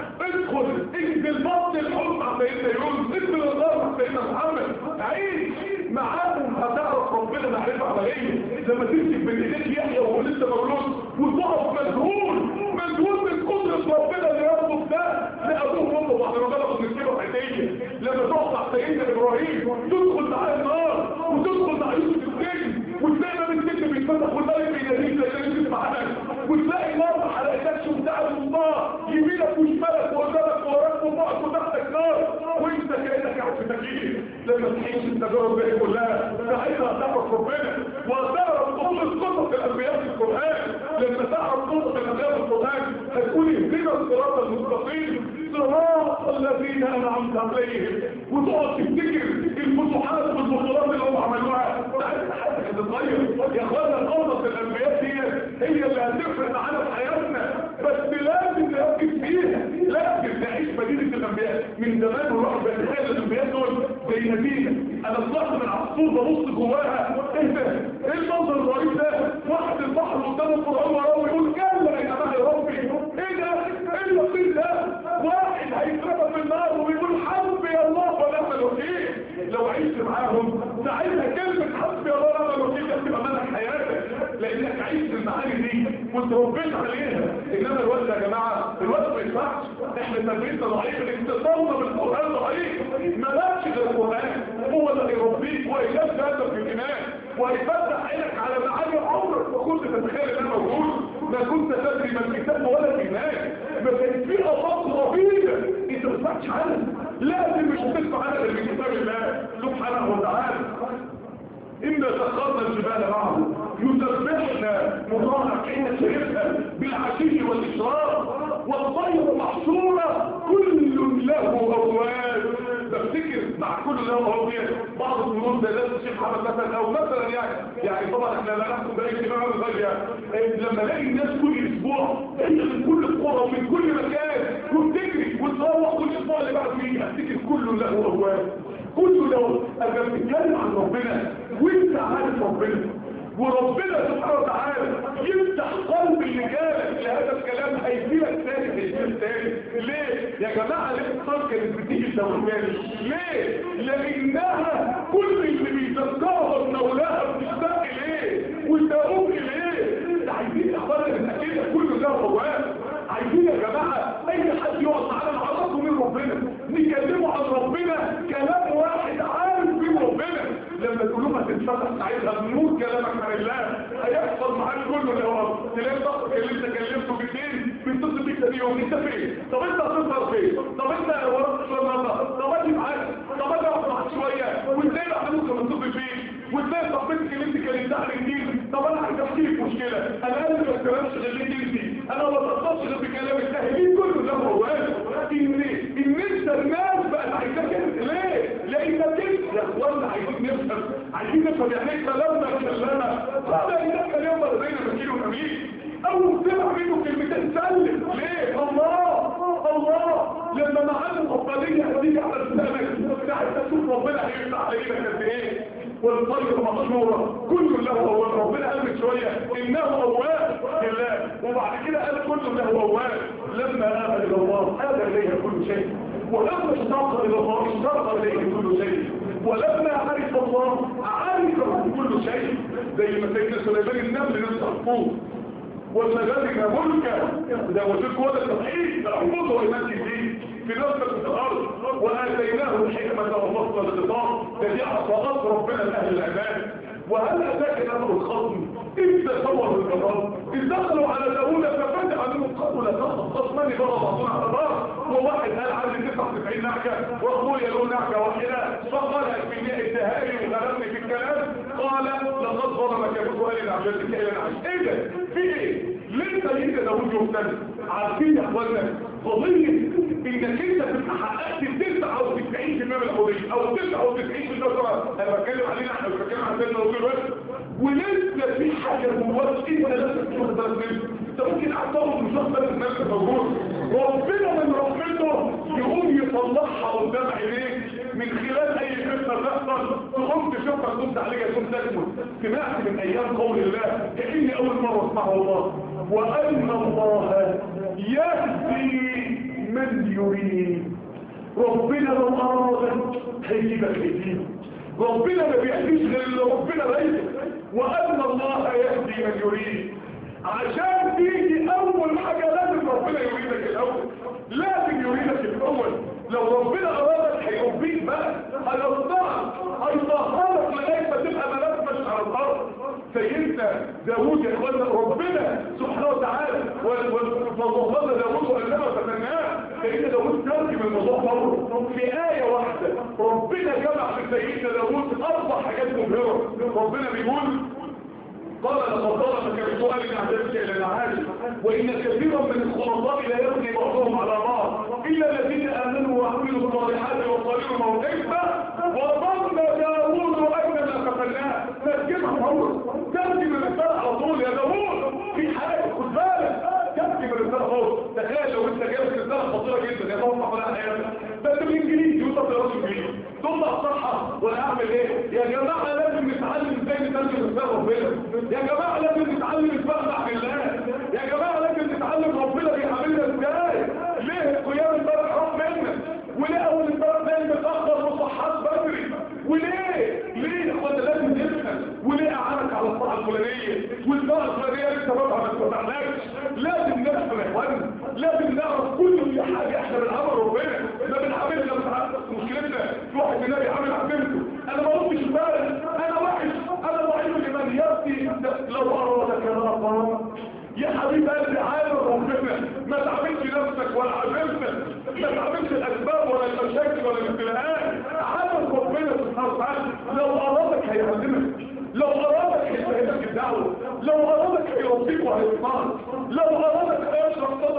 ادخل انزل بطن الحب مع سيدنا يونس انزل النار مع سيدنا محمد عيش معاهم هتعرف ربنا معرفه عمليه لما تمسك بين ايديك يحيى وهو لسه مولود وتقف مذهول مذهول من قدره ربنا اللي يطلب ده لابوه وامه بعد ما بلغوا من كيلو حياتيه لما تقف مع سيدنا ابراهيم تدخل معاه النار وتدخل مع يوسف السجن وتلاقي باب السجن بيتفتح والملك بيناديك لان يوسف معاك وتلاقي نار ما حرقتكش وبتاعت الله يمينك وشمالك وقدامك ووراك وفوقك وتحتك نار وانت كانك قاعد في تكييف لما تعيش التجارب دي كلها ساعتها تعرف ربنا وتعرف قصه قصص الانبياء في القران لما تعرف قصص الانبياء في القران هتقول اهدنا الصراط المستقيم صراط الذين انعمت عليهم وتقعد تفتكر الفتوحات والبطولات اللي هم عملوها ساعتها حياتك هتتغير يا اخوانا قصص الانبياء دي هي اللي هتفرق معانا في حياتنا بس لازم نركز فيها لازم نعيش مدينه الانبياء من زمان ونروح بنتخيل الانبياء دول زي مدينه انا طلعت من عصفور ببص جواها ايه ده ايه المنظر الرهيب ده واحد البحر قدام القران وراه ويقول كلا يا معي ربي ايه ده ايه اليقين ده واحد هيترمى في النار ويقول حسبي الله ونعم الوكيل لو عشت معاهم ساعتها كلمه حسبي الله ونعم الوكيل تبقى ملك حياتك لانك عشت المعاني دي وانت ربيت عليها انما الوقت يا جماعه الوقت ما ينفعش احنا تربيتنا ضعيفه اتصالنا بالقران ضعيف مالكش غير القران هو اللي يربيك ويجاب ذاتك في الايمان ويفتح عينك على معاني عمرك ما كنت تتخيل انها موجود ما كنت تدري ما الكتاب ولا الايمان ما كانت في افاق رهيبه انت ما سمعتش عنها لازم مش هتسمع عنها غير من كتاب الله سبحانه وتعالى إن سخرنا الجبال معه يسبحنا مضاعف حين شرفها بالعشي والإشراق والطير محشورة كل له أواب بفتكر مع كل له أواب بعض الظنون ده لازم الشيخ محمد مثلا أو مثلا يعني يعني طبعا احنا لا نحكم بأي اجتماع من غير يعني لما الاقي الناس كل أسبوع هي من كل القرى ومن كل مكان وبتجري وتروح كل أسبوع اللي بعد فيه افتكر كله له أواب كله له أبقى بتتكلم عن ربنا وانت عارف ربنا وربنا سبحانه وتعالى يفتح قلب اللي جالك لهذا الكلام هيجيلك تاني هيجيلك تاني ليه؟ يا جماعة الاقتصاد كانت بتيجي الدولتين ليه؟ لأنها كل اللي بيذكرها بمولاها بتشتاق ليه؟ وتقوم ليه؟ ده عايزين اخبار الأكيدة كله ده هواه عايزين يا جماعة أي حد يقعد معانا نعرفه من ربنا نكلمه عن ربنا كلام واحد عارف من ربنا لما تقولوا هتتفتح ساعتها بنور كلامك عن الله هيحصل معاك كله اللي هو تلاقي ضغطك اللي انت كلمته بالليل بيتصل بيك تاني يوم انت فين؟ طب انت هتظهر فين؟ طب انت وراك شويه النهارده؟ طب اجي معاك؟ طب اجي اقعد معاك شويه؟ وازاي بقى ممكن اتصل بيك؟ وازاي صاحبتك اللي انت كلمتها عن الدين؟ طب انا عايز احكي لك مشكله انا قلبي ما اتكلمش غير ليك انت انا ما بتصلش غير بكلام الساهلين كله ده هو ان ان انت الناس بقت عايزاك انت ليه؟ لانك انت يا اخوانا عايزين نفهم عايزين نفهم يعني ايه كلامنا كلامنا قال انك اليوم بين مكين وامين اول سمع منه كلمتين سلم ليه؟ الله الله لما معانا القباليه هتيجي على لسانك ساعه تشوف ربنا هيفتح عليك قد ايه والطير مشهورة كل له أواب ربنا قال من شوية إنه أواب لله وبعد كده قال كل له أواب لما آمن إلى الله آمن إليه كل شيء ولما اشتاق إلى الله اشتاق إليه كل شيء ولما عرف الله عرف كل شيء زي ما سيدنا سليمان النمل نفسه الفوق والمجالك ملكا ده وزيك وده التوحيد العبود وإيمان الدين في نصف الأرض وآتيناه الحكمة وفصل الخطاب ده دي عطاءات ربنا لأهل العباد وهل أتاك الأمر الخصم إذ تصور القرار إذ دخلوا على داوود ففتح عنهم القصر لا تخص خصماني بقى بعضنا على بعض وواحد قال عندي 99 نعكة وأخويا له نعكة واحدة فقال أكفيني التهاري وغلبني في الكلام قال لقد ظلمك بسؤال العجلتك إلى العجل إيه ده؟ في إيه؟ ليه سيدنا داوود يفتن؟ عارفين يا أخوانا قضية إنك أنت تبقى حققت 99% من القضية أو 99% من القضية أنا بتكلم علينا احنا مش بتكلم عن سيدنا داوود بس ولسه في حاجة جواك انت لازم تشوف بالك منها انت ممكن اعتبر مش واخد بالك نفسك موجود ربنا من رحمته يقوم يطلعها قدام عينيك من خلال اي فتنه تحصل تقوم تشوفها تقوم عليها تقوم تكمل سمعت من ايام قول الله كاني اول مره اسمعه والله وان الله يهدي من يريد ربنا لو اراد هيجيبك لدينه ربنا ما بيهديش غير اللي ربنا رايده وأن الله يهدي من يريد عشان تيجي أول حاجة لازم ربنا يريدك الأول لازم يريدك الأول لو ربنا أرادك هيربيك بقى هيرضعك هيطهرك لغاية ما تبقى ملابس على الأرض سيدنا داوود يا إخوانا ربنا سبحانه وتعالى وظهر داوود وإنما فتناه سيدنا داوود ترجم الموضوع بره في آية واحدة ربنا جمع في سيدنا داوود أربع حاجات مبهرة ربنا بيقول قال لقد ظلمك بسؤال اعجبك الى العالم وان كثيرا من الخلطاء لا يبني بعضهم على بعض الا الذين امنوا وعملوا الصالحات وصالحوا موقفنا وظن داوود اننا قتلناه ترجمها هو ترجم الرساله على طول يا داوود في حاجه خد بالك ترجم الرساله اهو تخيل لو انت جايب رساله خطيره جدا يا داوود ولا حياتك بس بالانجليزي وانت بتقراش انجليزي ثم الصحه وانا اعمل ايه يا جماعه لازم نتعلم ازاي نترجم رساله ربنا يا جماعة لازم نتعلم الفرح بالله يا جماعة لازم نتعلم ربنا بيعملنا ازاي ليه القيام الفرح راح منا وليه اول الفرح زي متأخر وصحات بدري وليه ليه اخوانا لازم نفهم وليه اعانك على الصحة الفلانية والصحة الفلانية لسه بابها ما اتفتحناش لازم نفهم يا اخوانا لازم نعرف كل حاجة احنا بنعمل ربنا ما بنعملش لما تعرف مشكلتنا في واحد مننا بيعمل عملته انا ما قلتش امبارح انا وحش انا ضعيف الايمان يبكي لو ارادك رقا يا حبيب قلبي عالم ربنا ما تعملش نفسك ولا عزمتك ما تعملش الاسباب ولا المشاكل ولا الابتلاءات عالم ربنا سبحانه وتعالى لو ارادك هيعلمك لو ارادك هيفهمك الدعوه لو ارادك هيربيك وهيسمعك لو ارادك هيشرح صدرك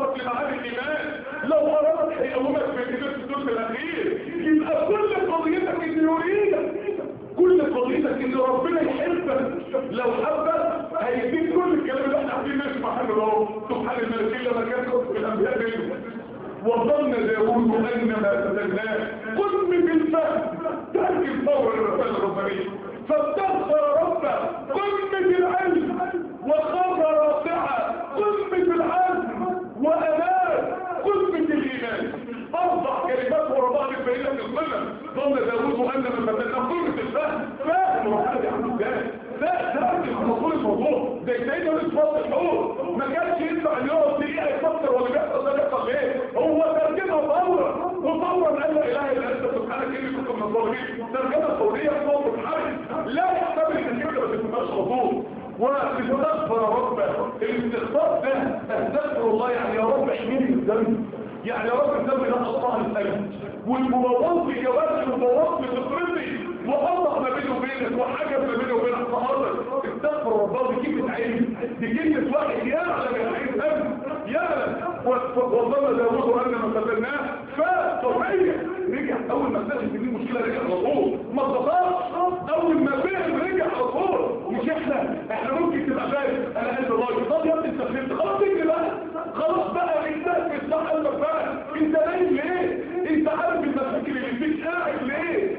تعرف لمعاني الايمان لو ارادك هيقومك في الثلث الاخير يبقى كل قضيتك ان يريدك كل قضيتك ان ربنا يحبك لو حبك هيديك كل الكلام اللي احنا عارفين ماشي محمد اهو سبحان الملكين لما كان في الانبياء منه وظن داوود انما فتناه قم بالفهم ترك فور الرسالة الربانية فاستغفر ربه قم بالعلم وخاف رافعا قم بالعزم وأمان قم بالايمان اربع كلمات ورا بعض تبين لك القمه ظن داوود انما فتناه قمه الفهم فاهم ربنا بيعمل ازاي لا ده المفروض الموضوع زي سيدنا الاصفاد الحور ما كانش ينفع ان يقعد دقيقه يفكر ولا بيحصل ده بيحصل ايه هو ترجمها فورا وفورا قال لا اله الا انت سبحانك اني كنت من الظالمين ترجمه فوريه فور الحرج لا يحتمل ان انت ما تبقاش خطوط واستغفر ربه الاستغفار ده استغفر الله يعني يا رب احميني من الذنب يعني يا رب الذنب ده قطع القلب والمبوظ في جوازي ومبوظ في فطرتي وأضح ما بينه وبينك وحاجة ما بينه وبينك فأرضك استغفر الله دي كلمة عين دي كلمة واحد يعلم العين أم يعلم وظل داود أنما فتناه فطبيعي رجع أول ما اكتشف دي مشكلة رجع على طول ما اتضطرش أول ما فهم رجع على طول مش احنا احنا ممكن تبقى فاهم أنا قلب الله طب يا ابني انت فهمت خلاص اجري بقى خلاص بقى انت في صح قلبك بقى انت نايم ليه انت عارف المشاكل اللي فيك قاعد ليه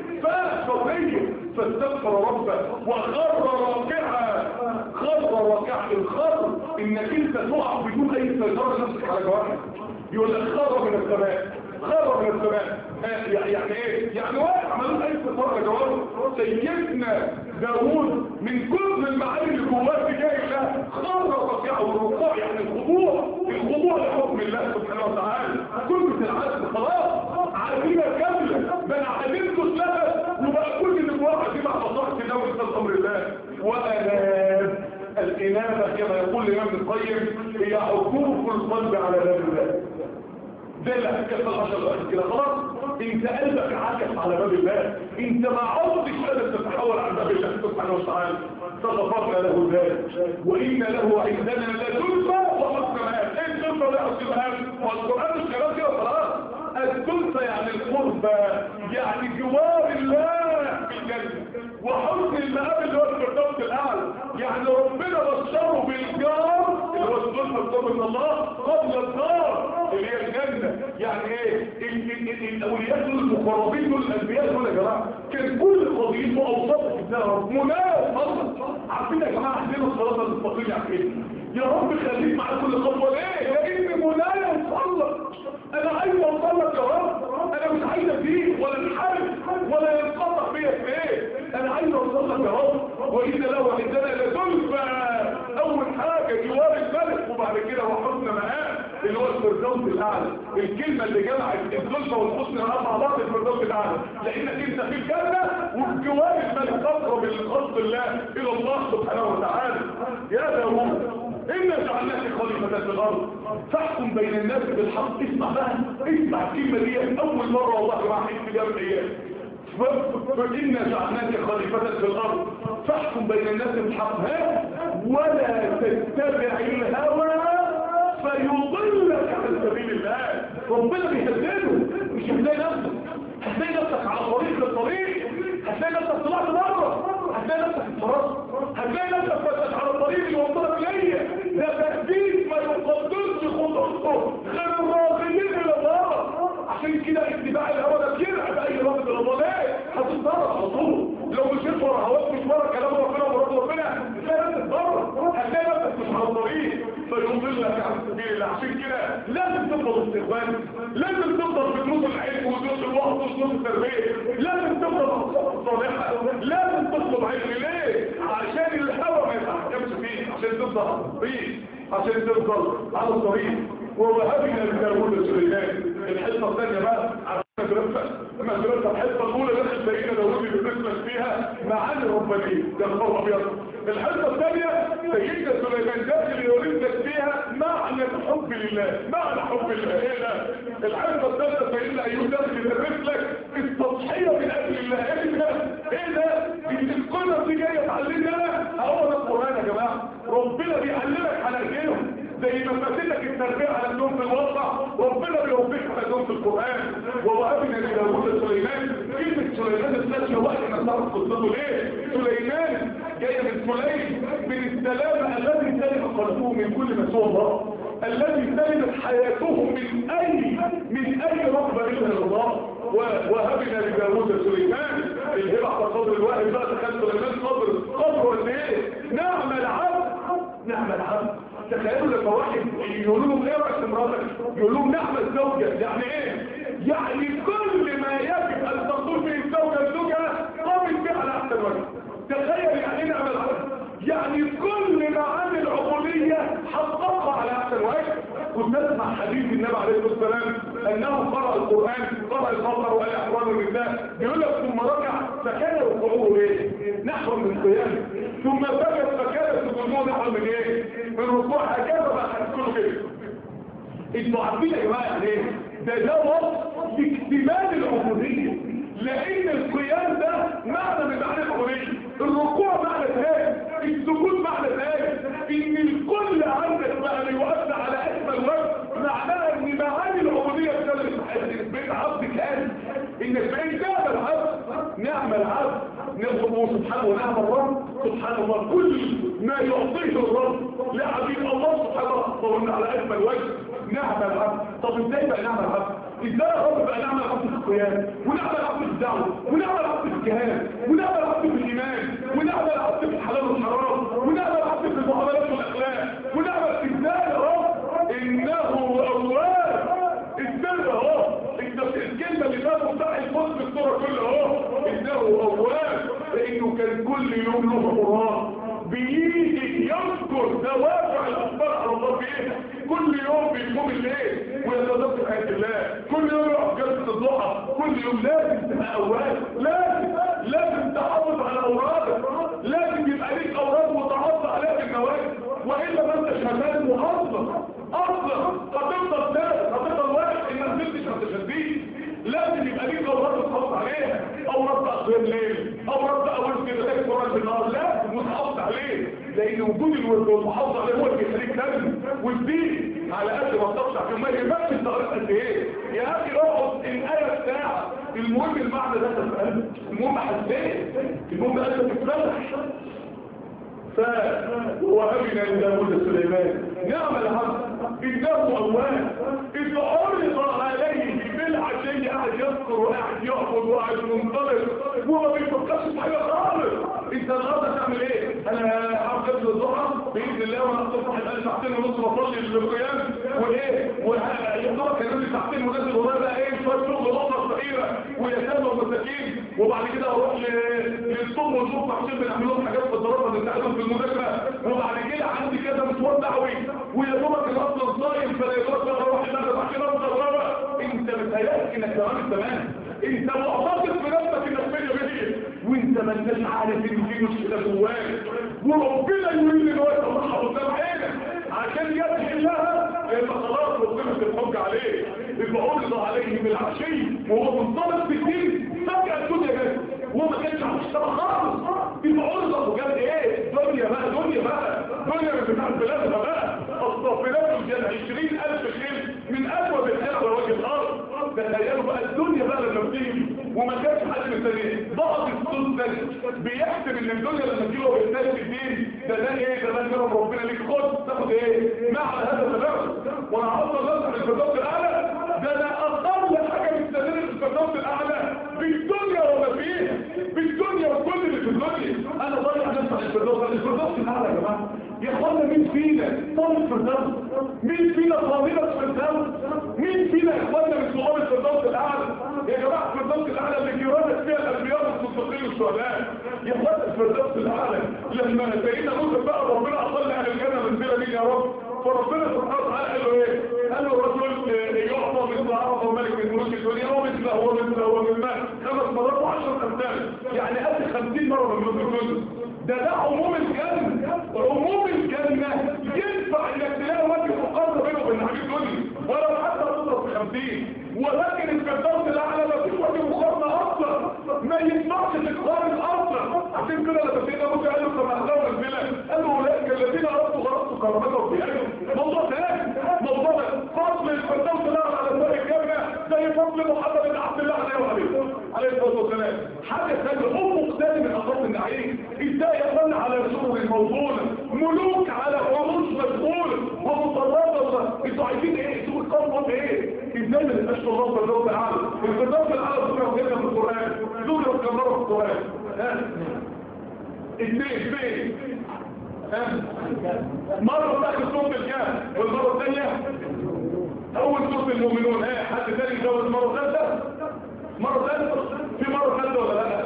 فقضية فاستغفر ربه وخر راكعا خر راكعا الخر انك انت تقع بدون اي سيطرة نفسك على جوارحك يقول لك خر من السماء خر من السماء يعني ايه يعني واقع ملوش اي سيطرة على جوارحه سيدنا داوود من كل المعاني اللي جواه تجاه الله خر راكعا والركوع يعني الخضوع الخضوع لحكم الله سبحانه وتعالى كنت العزم خلاص عزيمة كاملة بل عزيمته اتلغت وبقى كل اللي جواه عزيمة على صحة دولة امر الله وأناب الإنابة كما يقول الإمام القيم هي عقوق القلب على باب الله زي اللي حكى في العشر الأخير كده خلاص انت قلبك عكس على باب الله انت ما عدتش قادر تتحول عن باب الله سبحانه وتعالى فغفرنا له ذلك وإن له عندنا لزلفى وحسنات ايه الزلفى ده حسنات والقرآن مش كلام كده خلاص الزلفى يعني القربة يعني جوار الله في الجنة وحسن المآب اللي هو الفردوس الأعلى يعني ربنا بشره بالجار اللي هو الزلفى القرب من الله قبل النار اللي هي الجنة يعني ايه الاولياء دول المقربين دول الانبياء دول يا جماعه كان كل قضيته اوساط كتاب مناس الله عارفين يا جماعه عندنا الصلاه المستقيمه عارفين يا رب خليك مع كل خطوه ليه لان مناس الله انا عايز اوصلك يا رب انا مش عايز فيه ولا انحرف ولا ينقطع بيا في ايه انا عايز اوصلك يا رب واذا لو عندنا لزلفى اول حاجه جوار الملك وبعد كده وحسن مآب اللي هو الفردوس الاعلى الكلمه اللي جمعت الظلمه والحسن مع بعض الفردوس الاعلى لانك انت في الجنه وفي جوار الملك اقرب لقصد الله الى الله سبحانه وتعالى يا داوود إنا جعلناك خليفة في الأرض فاحكم بين الناس بالحق اسمع بقى اسمع الكلمة دي أول مرة والله مع حين في جامع الأيام فإنا جعلناك خليفة في الأرض فاحكم بين الناس بالحق ها ولا تتبع الهوى فيضلك عن سبيل الله ربنا بيهدده مش هتلاقي نفسك هتلاقي نفسك على طريق الطريق هتلاقي نفسك طلعت بره هتلاقي نفسك اتفرجت هتلاقي نفسك فتت على الطريق اللي وصلك ليا ده تهديد ما يقدرش خطوطه غير الراغبين الى الله عشان كده اتباع الهوى ده بيرعب اي راغب الى الله ليه هتتضرر على طول لو مشيت ورا هواك مش ورا كلام ربنا ورا ربنا هتلاقي نفسك بره هتلاقي نفسك مش على الطريق فيضلك عن سبيل الله عشان كده لازم تفضل استقبال لازم تفضل في دروس العلم ودروس الوقت ودروس التربيه لازم تفضل صالحه لازم تطلب علم ليه عشان الهوى ما يتحكمش فيه عشان تفضل على الطريق عشان تفضل على الطريق ووهبنا لداوود سليمان الحصه الثانيه بقى مدرسة مدرسة الحصة الأولى دخل سيدنا داوود بنسمة فيها معاني ربانية ده الخبر أبيض الحصة الثانية سيدنا سليمان داخل يورثك فيها معنى الحب لله معنى حب الله ايه ده الحصة الثالثة سيدنا أيوب داخل يدرس لك التضحية من أجل الله ايه ده ايه ده القصص دي جاية تعلمنا انا هو ده القرآن يا جماعة ربنا بيعلمك على ايديهم زي ما فاتتك التربيه على النوم في الواقع ربنا بيربيك على النوم في القران ووهبنا لداوود سليمان كلمه سليمان الثانيه واحنا نعرف قصته ليه سليمان جايه من سليم من السلامه الذي سلم قلبه من كل ما سوى الله الذي سلمت حياته من اي من اي رغبه الا الله وهبنا لداوود سليمان الهبه على قدر الواحد بقى تخيل سليمان قدر قدر قد ايه نعم العبد نعم العبد تخيلوا لما واحد يقولوا لهم ايه رايك مراتك يقول لهم نعم الزوجه يعني ايه يعني كل ما يجب ان تقول فيه الزوجه لزوجها قامت به على احسن وجه تخيل يعني ايه نعم العبد يعني كل معاني العبودية حققها على أحسن وجه كنت اسمع حديث النبي عليه الصلاة والسلام أنه قرأ القرآن قرأ البقر وقال أحوال الرجال بيقول لك ثم رجع فكان ركوعه إيه؟ نحو من القيام ثم سجد فكان سجوده نحو من إيه؟ من ركوع هكذا بقى هتكونوا كده انتوا عارفين يا جماعه يعني ايه؟ ده ده وصف لاكتمال العبوديه لان القيام ده معنى من معنى العبوديه الركوع معنى ثاني السجود معنى ثاني ان الكل عندك بقى بيؤدى على اكمل وجه معناها ان معاني العبوديه بتاعت بيت عبد كامل انك بقيت نعم العبد نعم العبد نظره سبحانه ونعم الرب سبحان الله كل ما يعطيه الرب لعبيد الله سبحانه وتعالى على اكمل وجه نعم العبد طب ازاي بقى نعم العبد ازاي يا رب بقى نعم العبد في القيام ونعم العبد في الدعوه ونعم العبد في الجهاد ونعم العبد في الايمان ونعم العبد في الحلال والحرام ونعم العبد في المعاملات والاخلاق ونعم ازاي يا رب انه اواب السر اهو الكلمه اللي فاتت بتاع الفوز في الصوره كلها اهو انه اواب لانه كان كل يوم له قران بيجي يذكر دوافع الاخبار على الله بايه كل يوم بيقوم الليل ويتذكر آيات الله كل يوم يقف جلسة الضحى كل يوم لازم تبقى أوراق لازم لازم تحافظ على أوراقك لازم يبقى ليك أوراق متحافظ عليها بالنواجد وإلا ما انتش هتلاقي محافظة أصلا هتفضل ثالث هتفضل واحد إن ما نزلتش هتشديد لازم يبقى ليك أوراق تحافظ عليها أوراق تأخير الليل أوراق تأول كده تاكل قرآن بالنهار لازم متحافظ عليه لأن وجود الورد والمحافظة عليه هو اللي بيخليك تنمو والدين على قد ما تطلع في ما يهمكش انت قريت قد ايه يا اخي اقعد الآية بتاعة المهم المعنى ده تفهم المهم حسين المهم قلبك تتفتح فوهبنا لداود سليمان نعم العبد انه اواب اذ عرض عليه بالعشي قاعد يذكر وقاعد يعبد وقاعد منطلق وما بيفكرش في حاجه خالص انت النهارده تعمل ايه؟ انا هعمل الضحى باذن الله وانا اصبح الان ساعتين ونص بصلي للقيام وايه؟ ويعتبر كان لي ساعتين ونازل ورايا بقى ايه شويه شغل اسره صغيره ويتامى ومساكين وبعد كده اروح للصوم والصوم عشان بنعمل لهم حاجات في الدراسه بنساعدهم في المذاكره وبعد كده عندي كده مشوار دعوي ويا دوبك الاصل صايم فلا يقدر اروح المغرب عشان افضل ورا انت متهيألك انك تمام تمام انت معتقد في نفسك انك مية مية وانت ما انتش عارف ان في مشكله جواك وربنا يريد ان هو يطلعها قدام عينك عشان يدخل لها يبقى خلاص ربنا الحج عليه يبقى عرض عليه بالعشي وهو منطلق في الدين فجأة الدنيا جت وهو ما كانش على الشرع خالص يبقى عرض وجد ايه دنيا بقى دنيا بقى دنيا من بتاع بلادها بقى الصافلات الجنة 20000 خيل من أسود الخير على وجه الأرض تخيلوا بقى الدنيا بقى لما بتيجي وما كانش حد مستنيه ضغط السلطة بيحسب ان الدنيا لما تيجي هو بيستلم الدين ده ده ايه ده ده كرم ربنا ليك خد تاخد ايه مع هذا التفاهم وانا هفضل نصر الفردوس الاعلى ده انا اقل حاجه مستنيه الفردوس الاعلى بالدنيا وما فيها بالدنيا وكل اللي في الدنيا انا ضايع نفسي على الفردوس الفردوس الاعلى يا جماعه يا اخوانا مين فينا طالب الفردوس مين فينا طالبة الفردوس مين فينا يا اخوانا من طلاب الفردوس الاعلى يا جماعه الفردوس الاعلى اللي جيرانك فيها الانبياء والصديقين والشهداء يا اخوانا الفردوس الاعلى لما سيدنا موسى بقى ربنا اطلع اهل الجنه من بلا مين يا رب فربنا سبحانه وتعالى قال له ايه قال له الرسول يعطى مثل عرض وملك من ملوك الدنيا ومثله هو مثله هو من مال خمس مرات وعشر امثال يعني قد 50 مره من ملوك الدنيا ده ده عموم الجنة عموم الجنة ينفع انك تلاقي وجه مقارنة بينه وبين حبيب الدنيا ولو حتى تضرب في 50 ولكن الفردوس الاعلى ما فيش وجه مقارنة اصلا ما ينفعش تقارن اصلا عشان كده لما سيدنا موسى قال له كما اخذوا البلاد قال له اولئك الذين اردت غرضت كرامته وبيئته موضوع ثاني موضوع فضل الفردوس الاعلى على سائر الجنه زي فضل محمد بن عبد الله عليه وعليه عليه الصلاه والسلام حاجه ثانيه افق ثاني من اخلاق النعيم ازاي يصلي على سور الموضوع ملوك على عروش مسؤول ومطرده انتوا عايزين ايه سوق القوم ايه ازاي ما نبقاش الله في الفردوس الاعلى الفردوس الاعلى ذكر كده في القران ذكر كم مره في القران ها اثنين اثنين مرة بتاخد سورة الكهف والمرة الثانية أول سورة المؤمنون ايه حد ثاني يتجوز مرة ثالثة مرة ثالثة في مرة ثالثة ولا لا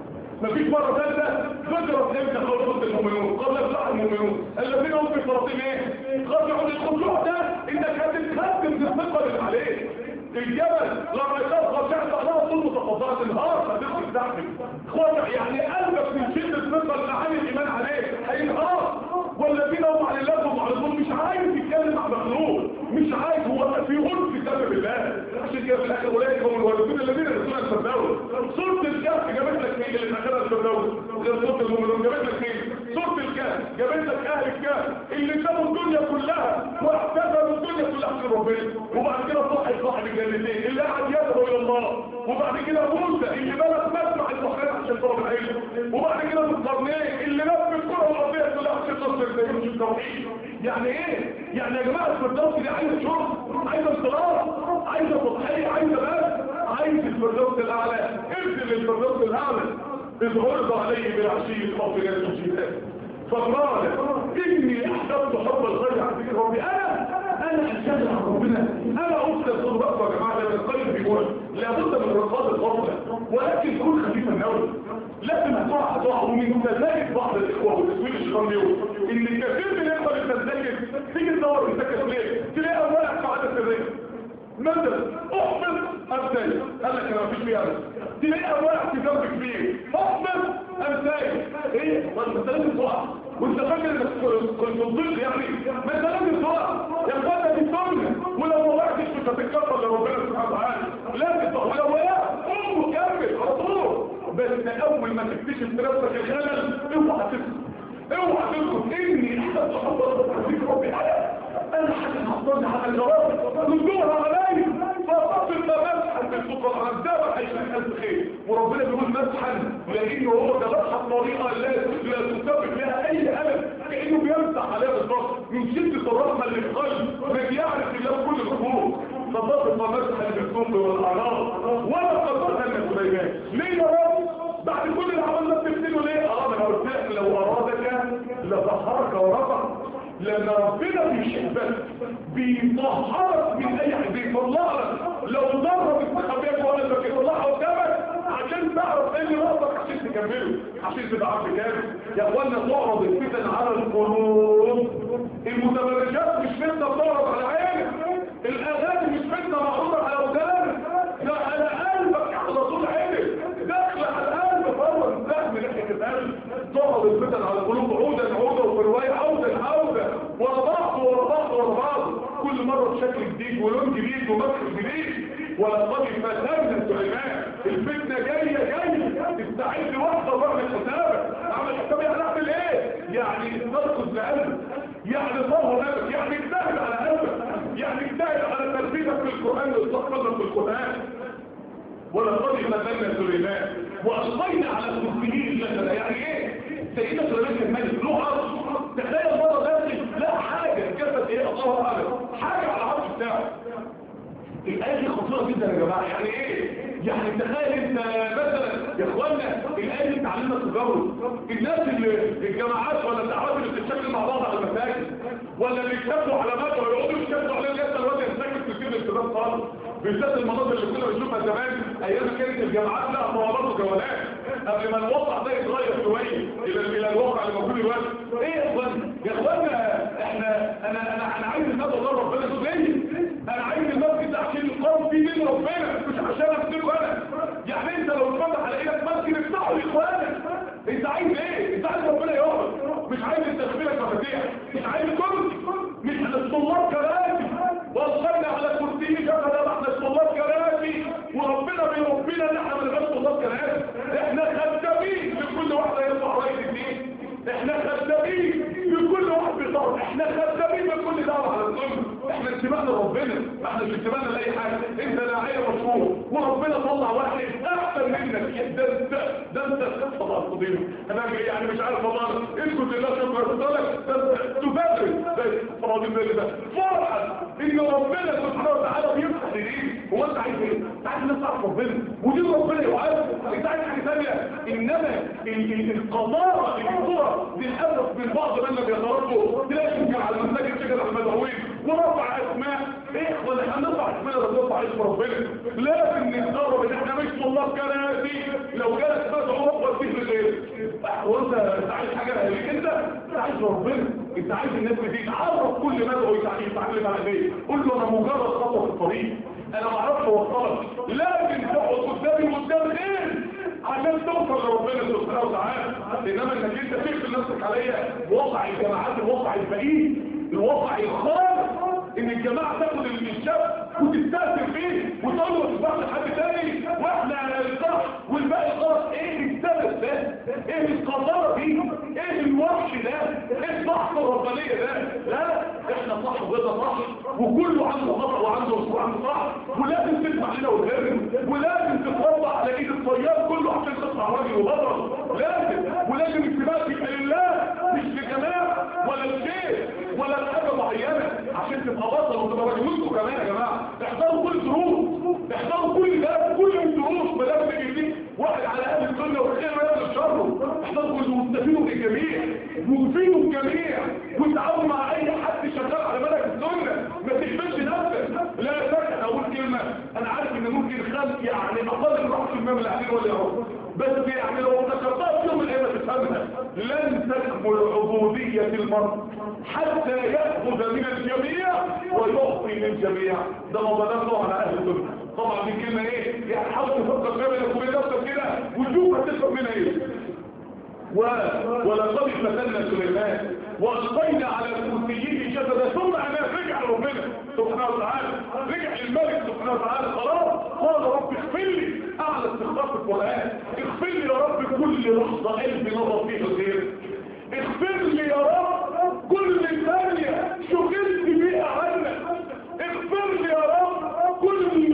مفيش مرة ثالثة ذكرت امتى خلق سورة المؤمنون قبل افلاح المؤمنون الذين هم في صلاتهم ايه خاضعوا للخشوع ده انك هتتخدم بالثقة اللي عليك الجبل لما يتبقى شعب الله طول متفضلات النهار هتدخل تحتك خشع يعني قلبك من شدة الثقة اللي عامل الايمان عليه هينهار والذين هم عن الله معرضون مش عايز يتكلم مع مخلوق مش عايز هو في غلط في سبب الله عشان كده في الاخر اولئك هم الوالدين الذين يرسلون الفردوس سوره الكهف جابت لك مين اللي اخرها الفردوس غير سوره المؤمنون جابت لك مين سوره الكهف جابت لك اهل الكهف اللي سابوا الدنيا كلها واعتذروا الدنيا كلها عشان ربنا وبعد كده صاحب صاحب الجنتين اللي قاعد يدعو الى الله وبعد كده موسى اللي بلغ مسمع البحرين عشان طلب العلم وبعد كده في القرنين اللي لف الكره الارضيه كلها عشان تصل زيهم التوحيد يعني ايه يعني يا جماعه الفردوس دي عايزه شغل عايزه انطلاق عايزه تضحيه عايزه بس عايز الفردوس الاعلى ارسل الفردوس الاعلى اذ عرض عليه بالعشي الخوف جنة الجهاد فقال اني احببت حب الخير عن ذكر ربي انا انا اشجع ربنا انا افضل صدر ربك يا جماعه لما القلب بيقول لابد من رقاد الغفله ولكن كن خفيف النوم لازم هتقع هتقع ومن مزايد بعض الاخوه والتسويق الشيطان اليوم ان كثير من الاخوه اللي بتذاكر تيجي تدور تذاكر ليه تلاقي اولك قاعده سريه مثلا احفظ امثال قال لك انا مفيش فيها تلاقي اولك في ذنب كبير احفظ امثال ايه ما انت لازم تقع وانت فاكر انك كنت ضد يعني ما انت لازم تقع يا اخوانا دي سنه ولو ما وقعتش مش هتتكبر لربنا سبحانه وتعالى لازم تقع ولو وقعت قوم وكمل على طول بس اول ما تكتشف نفسك الخلل اوعى تسكت اوعى تسكت اني احسن تحضر فيك ربي حياتي انا حاجه هحضرني على الجواب ردوها علي فاتصل مسحا بالسكر عن دابة عشرين ألف خير وربنا بيقول مسحا لأنه هو جابتها بطريقة لا لا تسبب لها أي ألم كأنه بيمسح عليها بالضبط من شدة الرحمة اللي في القلب ما بيعرف الله كل الخطوط فتصل مسحا بالسكر والأعراض ولا قدرها من سليمان ليه يا رب بعد كل اللي عملنا بتبتدوا ليه اه انا قلت لك لو ارادك لظهرك ورفع لما ربنا بيحبك بيطهرك من اي حد بيطلعك لو ضرب استخبيك ولا انك يطلعها قدامك عشان تعرف ايه اللي ربك عشان تكمله عشان تبقى عبد كامل يا اخوانا تعرض الفتن على القلوب المتبرجات مش فتنه بتعرض على عينك الاغاني مش فتنه معروضه على ودانك ده على قلبك على طول عينك داخله على القلب فهو انتهى من ناحيه القلب تعرض الفتن على القلوب عودا عودا وفي روايه عودا عودا ورا بعض ورا بعض ورا بعض كل مره بشكل جديد ولون جديد ومدخل جديد ولقد فتنا سليمان الفتنه جايه جايه استعد واحده واعمل حسابك اعمل حسابي هنعمل ايه يعني تركض لقلبك يعني طهر قلبك يعني اجتهد على قلبك يعني اجتهد على تربيتك في القران واستقبلك في القران ولقد فتنا سليمان والقينا على المسلمين مثلا يعني ايه سيدنا سليمان الملك له عرش تخيل مره داخل لا حاجه كفت ايه الله اعلم حاجه على العرش بتاعه الآية دي خطيرة جدا يا جماعة يعني ايه؟ يعني تخيل انت مثلا يا اخوانا الآية دي تعلمنا التجارب الناس اللي الجماعات ولا الدعوات اللي بتتشكل مع بعض على المساجد ولا اللي يكتبوا علامات ولا يقعدوا يكتبوا على لسه الواد يستكت في كل الشباب خالص بالذات المناظر اللي كنا بنشوفها زمان ايام ما كانت الجامعات لها مواضيع وجولات قبل ما الواقع ده يتغير شويه الى الى الواقع اللي موجود دلوقتي ايه يا اخوانا يا اخوانا احنا انا انا انا عايز الناس الله ربنا ليه انا عايز المسجد ده عشان يقام فيه دين ربنا مش عشان افتكر انا يعني انت لو اتفتح على ايدك مسجد افتحه لاخوانك انت عايز ايه انت عايز ربنا يقعد مش عايز تخبيرك مفاتيح مش عايز كرسي مش الطلاب كراسي وصلنا على كرسي شغل احنا الطلاب كراسي وربنا بيربينا ان احنا ما نبقاش طلاب كراسي احنا خدامين لكل واحده يرفع رايه الدين احنا خدامين لكل واحد بيطلع دعوه احنا خدامين من كل دعوه على السنه احنا انتمائنا لربنا ما احنا مش انتمائنا لاي حاجه انت داعيه مشهور وربنا طلع واحد احسن منك ده انت ده انت تخطط على القضيه انا يعني مش عارف والله اسكت لله شكرا لك ده انت تبادر زي فاضل بالي ده فرحا ان ربنا سبحانه وتعالى بيفتح ايديه هو انت عايز ايه؟ انت عايز الناس تعرف ربنا ودي ربنا يعرف انت عايز حاجه ثانيه انما ال- ال- القضاء الصوره للاسف من بعض من لم يتربوا تلاقي يمكن على المساجد شجر المدعوين ورفع اسماء ايه ولا هنرفع اسماء ولا نرفع اسم ربنا لازم نستغرب ان احنا مش والله كراسي لو جالك مدعو وديه لغير وانت انت عايز حاجه ليك انت انت عايز ربنا انت عايز الناس دي تعرف كل مدعو يتعلم على ايه قول له انا مجرد خطوه في الطريق انا ما اعرفش اوصلك لكن تقعد قدامي قدام غير عشان توصل لربنا سبحانه وتعالى انما انك انت تقفل نفسك عليا وضع الجماعات الوضع البعيد الوضع الخاص ان الجماعه تاخد الشاب وتستاثر فيه وتقول له تبعت لحد تاني واحنا على الصح والباقي خلاص ايه السبب ده ايه القذاره دي ايه الوحش ده ايه الضحك الربانيه ده لا احنا صح وغيرنا صح وكله عنده خطا وعنده وعنده صح ولازم تسمع لنا وتهرم ولازم تتربع على ايد الطيار كله عشان تطلع راجل وبطل لازم ولازم السباق يبقى لله مش لجماعه ولا لشيء ولا لحاجه معينه عشان تبقى بطل وتبقى راجل وانتوا كمان يا جماعه احضروا كل الدروس احضروا كل ده كل الدروس ما دام تجي واحد على اهل السنه والخير ويعمل الشر احضروا كل واستفيدوا من الجميع وفيدوا الجميع وتعاونوا مع اي حد شغال على منهج السنه ما تقبلش نفسك لا فاكر انا اقول كلمه انا عارف ان ممكن خلق يعني اقل من 1% من الاهالي ولا يعرف بس يعني لو ذكرتها في يوم من الايام تفهمها لن تكمل عبوديه المرء حتى ياخذ من الجميع ويعطي للجميع ده ما بدأنا على اهل السنه طبعا دي كلمه ايه يعني حاول تفكر فيها بينك وبين نفسك كده وتشوف هتفهم منها ايه و... ولقد فتنا سليمان والقينا على كرسيه جسدا ثم انا رجع لربنا سبحانه وتعالى رجع للملك سبحانه وتعالى خلاص قال رب اغفر لي اعلى استغفار في القران اغفر لي يا رب كل لحظه قلبي نظر فيها الخير اغفر لي يا رب كل ثانيه شغلت بيها عنك اغفر لي يا رب كل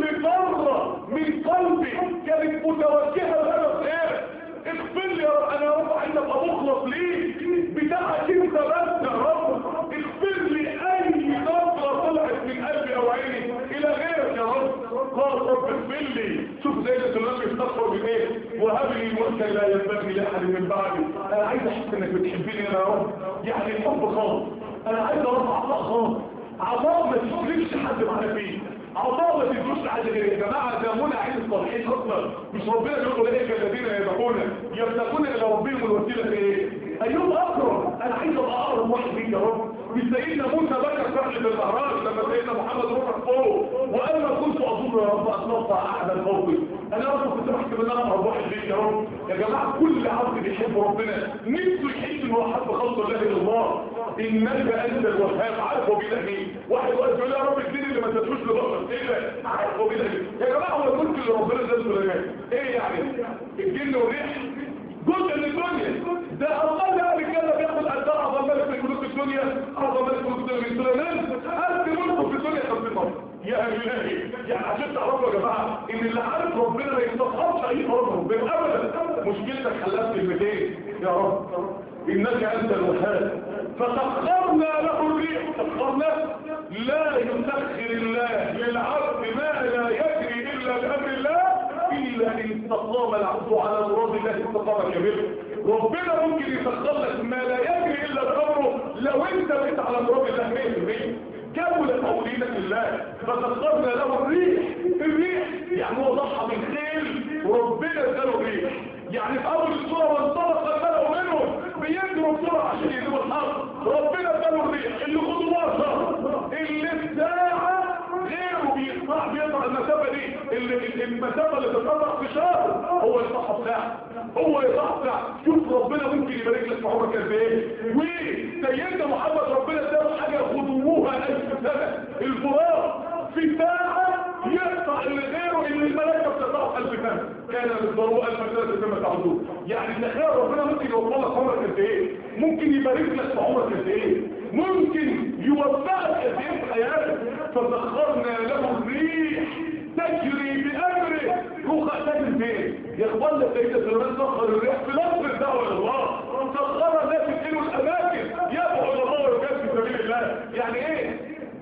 ذره من قلبي كانت متوجهه لهذا الخير اغفر لي يا رب انا يا رب عايز ابقى مخلص ليك بتاعك انت بس يا رب اغفر لي اي نظره طلعت من قلبي او عيني الى غيرك يا رب قال رب اغفر لي شوف زي السلام يستغفر من ايه وهب لي ملكا لا ينبغي لاحد من بعدي انا عايز احس انك بتحبني يا رب يعني الحب خالص انا عايز ارفع عطاء خالص عطاء ما تشركش حد معانا فيه عطاء ما تدوش لحد غير يا جماعه ده منى عين الصالحين اصلا مش ربنا بيقول ايه الذين يدعون يبتغون الى ربهم الوسيله في ايه ايوب اقرب انا عايز ابقى اقرب واحد ليك يا رب مش سيدنا موسى بكى فرح بالمعراج لما سيدنا محمد روح فوق وانا كنت اظن يا رب اتنطع احد الفوق انا يا رب كنت بحسب ان انا اقرب واحد ليك يا رب يا جماعه كل عبد بيحب ربنا نفسه يحس ان هو حب خلق الله الى الله انك انت الوهاب عارف هو بيدعي مين واحد واحد يقول يا رب الدين اللي ما تدوش لبشر ايه ده عارف هو بيدعي مين يا جماعه هو الملك اللي ربنا زاد سليمان ايه يعني الجن والريح جزء من الدنيا ده الله ده رجاله بياخد قد اعظم ملك من ملوك الدنيا اعظم ملك من ملوك سليمان قد ملكه في الدنيا 50 مره يا الهي يعني عشان تعرفوا يا جماعه ان اللي عارف ربنا ما يستطيعش اي فرض ربنا ابدا مشكلتك حلت كلمتين يا رب انك انت الوهاب فسخرنا له الريح سخرنا لا يسخر الله للعبد ما لا يجري الا بامر الله الا ان استقام العبد على مراد الله استقام كبير ربنا ممكن يسخر لك ما لا يجري الا بامره لو انت بقيت على مراد الله 100% كمل توليدك لله فسخرنا له الريح الريح يعني هو ضحى بالخيل وربنا اداله الريح يعني في اول الصوره وانطلق الملأ منهم بيجروا بسرعه عشان يجيبوا الحرب ربنا اداله الريح اللي خطواتها اللي الساعه غيره بيقطع بيقطع المسافه دي اللي المسافه اللي تتقطع في شهر هو يقطعها بساعه هو يقطعها بساعه شوف ربنا ممكن يبارك لك في عمرك قد ايه وسيدنا محمد ربنا اداله حاجه خدوها الف سنه الفراق في ساعه يقطع اللي غيره اللي الملائكه بتقطعه الف سنه كان بالضروره الف سنه كما تعودون يعني تخيل ربنا ممكن يوصل لك عمرك قد ايه ممكن يبارك لك في عمرك قد ايه ممكن يوفقك قد ايه في حياتك فسخرنا له الريح تجري بامره روح تجري فين يا اخوانا سيدنا سليمان سخر الريح في لفظ الدعوه الى الله سخرها الناس يدينوا الاماكن يدعوا الى الله ويجاهد في سبيل الله يعني ايه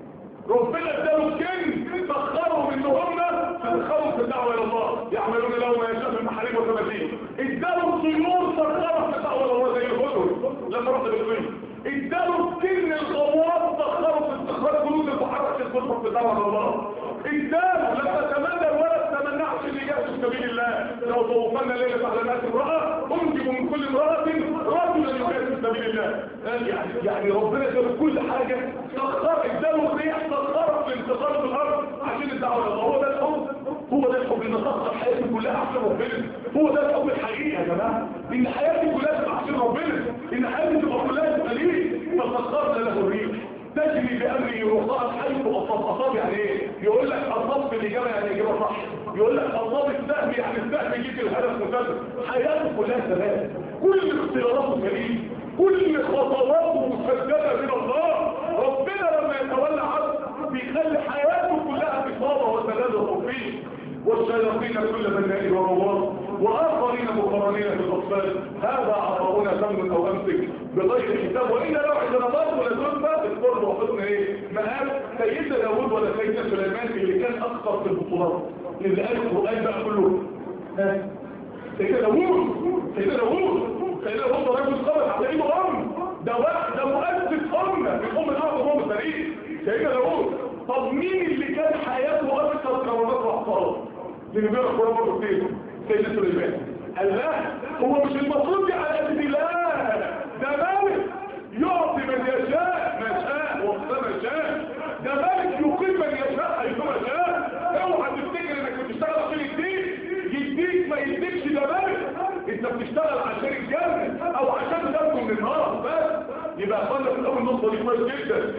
ربنا اداله الجن سخرهم ان هم سخروا في الدعوه الى الله يعملون له ما يشاء من محاريب وتماثيل اداله الطيور سخرها في الدعوه الى الله زي الهدهد لما رحت بالصين اداله الجن الغواص سخروا في استخراج جنود المحرك الصفر في الدعوه الى الله اداله لما تمنى الولد تمنعش اللي جاء في سبيل الله لو طوفنا ليله على ناس امراه انجب من كل امراه رجلا يجاهد في سبيل الله يعني يعني ربنا جاب كل حاجه سخر اداله الريح سخرها في انتقال في الارض عشان الدعوه الى الله هو ده الحب هو ده الحب ان نسخر حياتي كلها عشان ربنا هو ده الحب الحقيقي يا جماعه ان حياتي كلها تبقى عشان ربنا ان حياتي تبقى كلها تبقى ليه فسخرنا له الريح تجري بأمره رخاء حيث أصاب أصاب يعني ايه يقول لك أصاب في الإجابة يعني إجابة صح يقول لك أصاب السهم يعني السهم يجيب الهدف مسدد حياته كلها ثبات كل اختياراته سليم كل خطواته مسددة من الله ربنا لما يتولى عبد بيخلي حياته كلها إصابة وسداد وتوفيق والشياطين كل بناء وروار وآخرين مقرنين في الأطفال هذا عطاؤنا ثمن أو أمسك بغير حساب وإلا لو عندنا ضرب ولا ذنب الفرد وحضن إيه مقام سيدنا داود ولا سيدنا سليمان اللي كان أكثر في البطولات اللي قال القرآن بقى كله ها سيدنا داود سيدنا داود سيدنا داود رجل قبل على إيده أم ده واحد ده مؤسس أمة من أم الأرض وأم التاريخ سيدنا داود طب مين اللي كان حياته أكثر كرامات واحترام اللي بيقرا القرآن برضه كتير سيدنا سليمان قال لا هو مش المفروض دي على قد لا ده مالك يعطي من يشاء ما شاء وقت ما شاء ده مالك يقيم من يشاء حيثما شاء اوعى تفتكر انك بتشتغل عشان يديك يديك ما يديكش ده مالك انت بتشتغل عشان الجنة او عشان تنجو من النار بس يبقى قلنا في الاول نقطه دي كويس جدا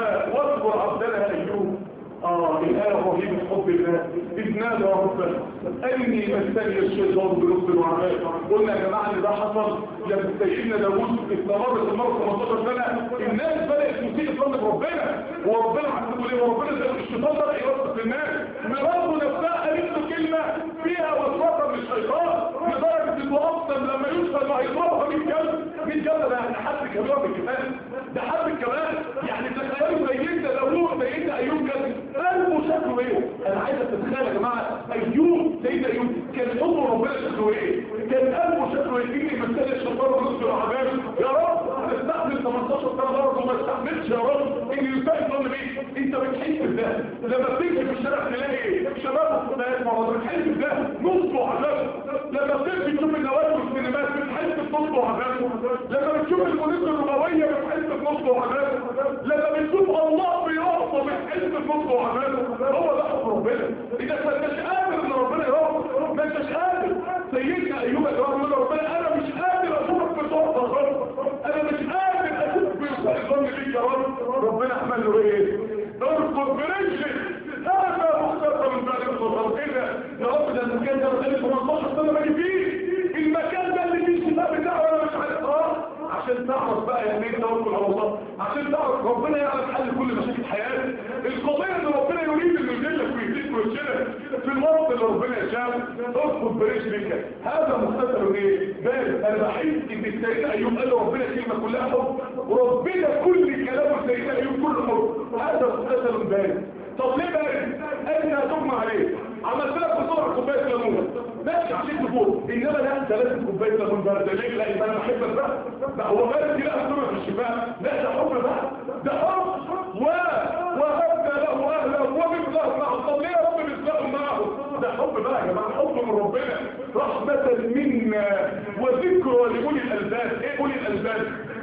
واذكر عبدنا ايوب آه الآية رهيبة حب الله إذ نادى ربنا أني مسني الشيطان بنصب وعمال قلنا يا جماعة إن ده حصل لما سيدنا داوود استمرت المرة 18 سنة الناس بدأت تسيء ظن بربنا وربنا حسبه ليه وربنا زي الشيطان بدأ يوسط الناس مراته نفسها قالت له كلمة فيها وسوسة من الشيطان لدرجة إنه أصلا لما يوصل ما هيضربها 100 جلد 100 جلد ده يعني حد كبير بالكفاية ده حد كمان يعني تخيلوا سيدنا داوود سيدنا أيوب كان قلبه شكله ايه انا عايز اتخيل يا جماعه ايوب سيدنا ايوب كان حب ربنا شكله ايه كان قلبه شكله ايه اني مثال الشيطان ونص العذاب يا رب هتستحمل 18 سنه برضه وما استحملش يا رب ان يلتقي ظن بيه انت بتحس بده لما بتمشي في الشارع تلاقي شباب وفتيات مع بعض بتحس بده نص وعذاب لما بتمشي تشوف النوادي والسينمات بتحس بنص وعذاب لما بتشوف المدن الربويه بتحس بنص وعذاب لما بتشوف الله بيرقص بتحس بنص وعذاب هو ده حب ربنا اذا ما انتش قادر ان ربنا يرحم ما انتش قادر سيدنا ايوب يقول له ربنا انا مش قادر اشوفك بتوقع رب انا مش قادر اشوف بيظن ليك يا رب ربنا عمل له ايه اركض برجلك هذا مختصر من بعد الخطر كده يا رب ده المكان ده بقالي 18 سنه باجي فيه المكان ده اللي فيه الشباب بتاعه انا مش عارف اه عشان تعرف بقى يعني ايه توكل على الله عشان تعرف ربنا يعرف حل كل مشاكل حياتك القضيه ان ربنا يريد انه يدلك ويهديك ويرشدك في الوقت اللي ربنا يشاء ارفض برجلك هذا مختصر ايه بال انا بحس ان سيدنا ايوب قال ربنا كلمه كلها حب وربنا كل كلامه سيدنا ايوب كله حب هذا مختصر بال طب ليه بارد انت هتغمى عليه عملت لك بسرعه كوبايه ليمون ماشي عشان تفوق انما لا انت لازم كوبايه ليمون بارده ليه لا يبقى انا بحبك بقى لا هو بارد دي لا سبب في الشفاء لا ده حب بقى ده حب و وهبنا له اهله ومثله معه طب ليه يا رب مثله معه ده حب بقى يا جماعه حب من ربنا رحمه منا وذكرى لاولي الالباب ايه اولي الالباب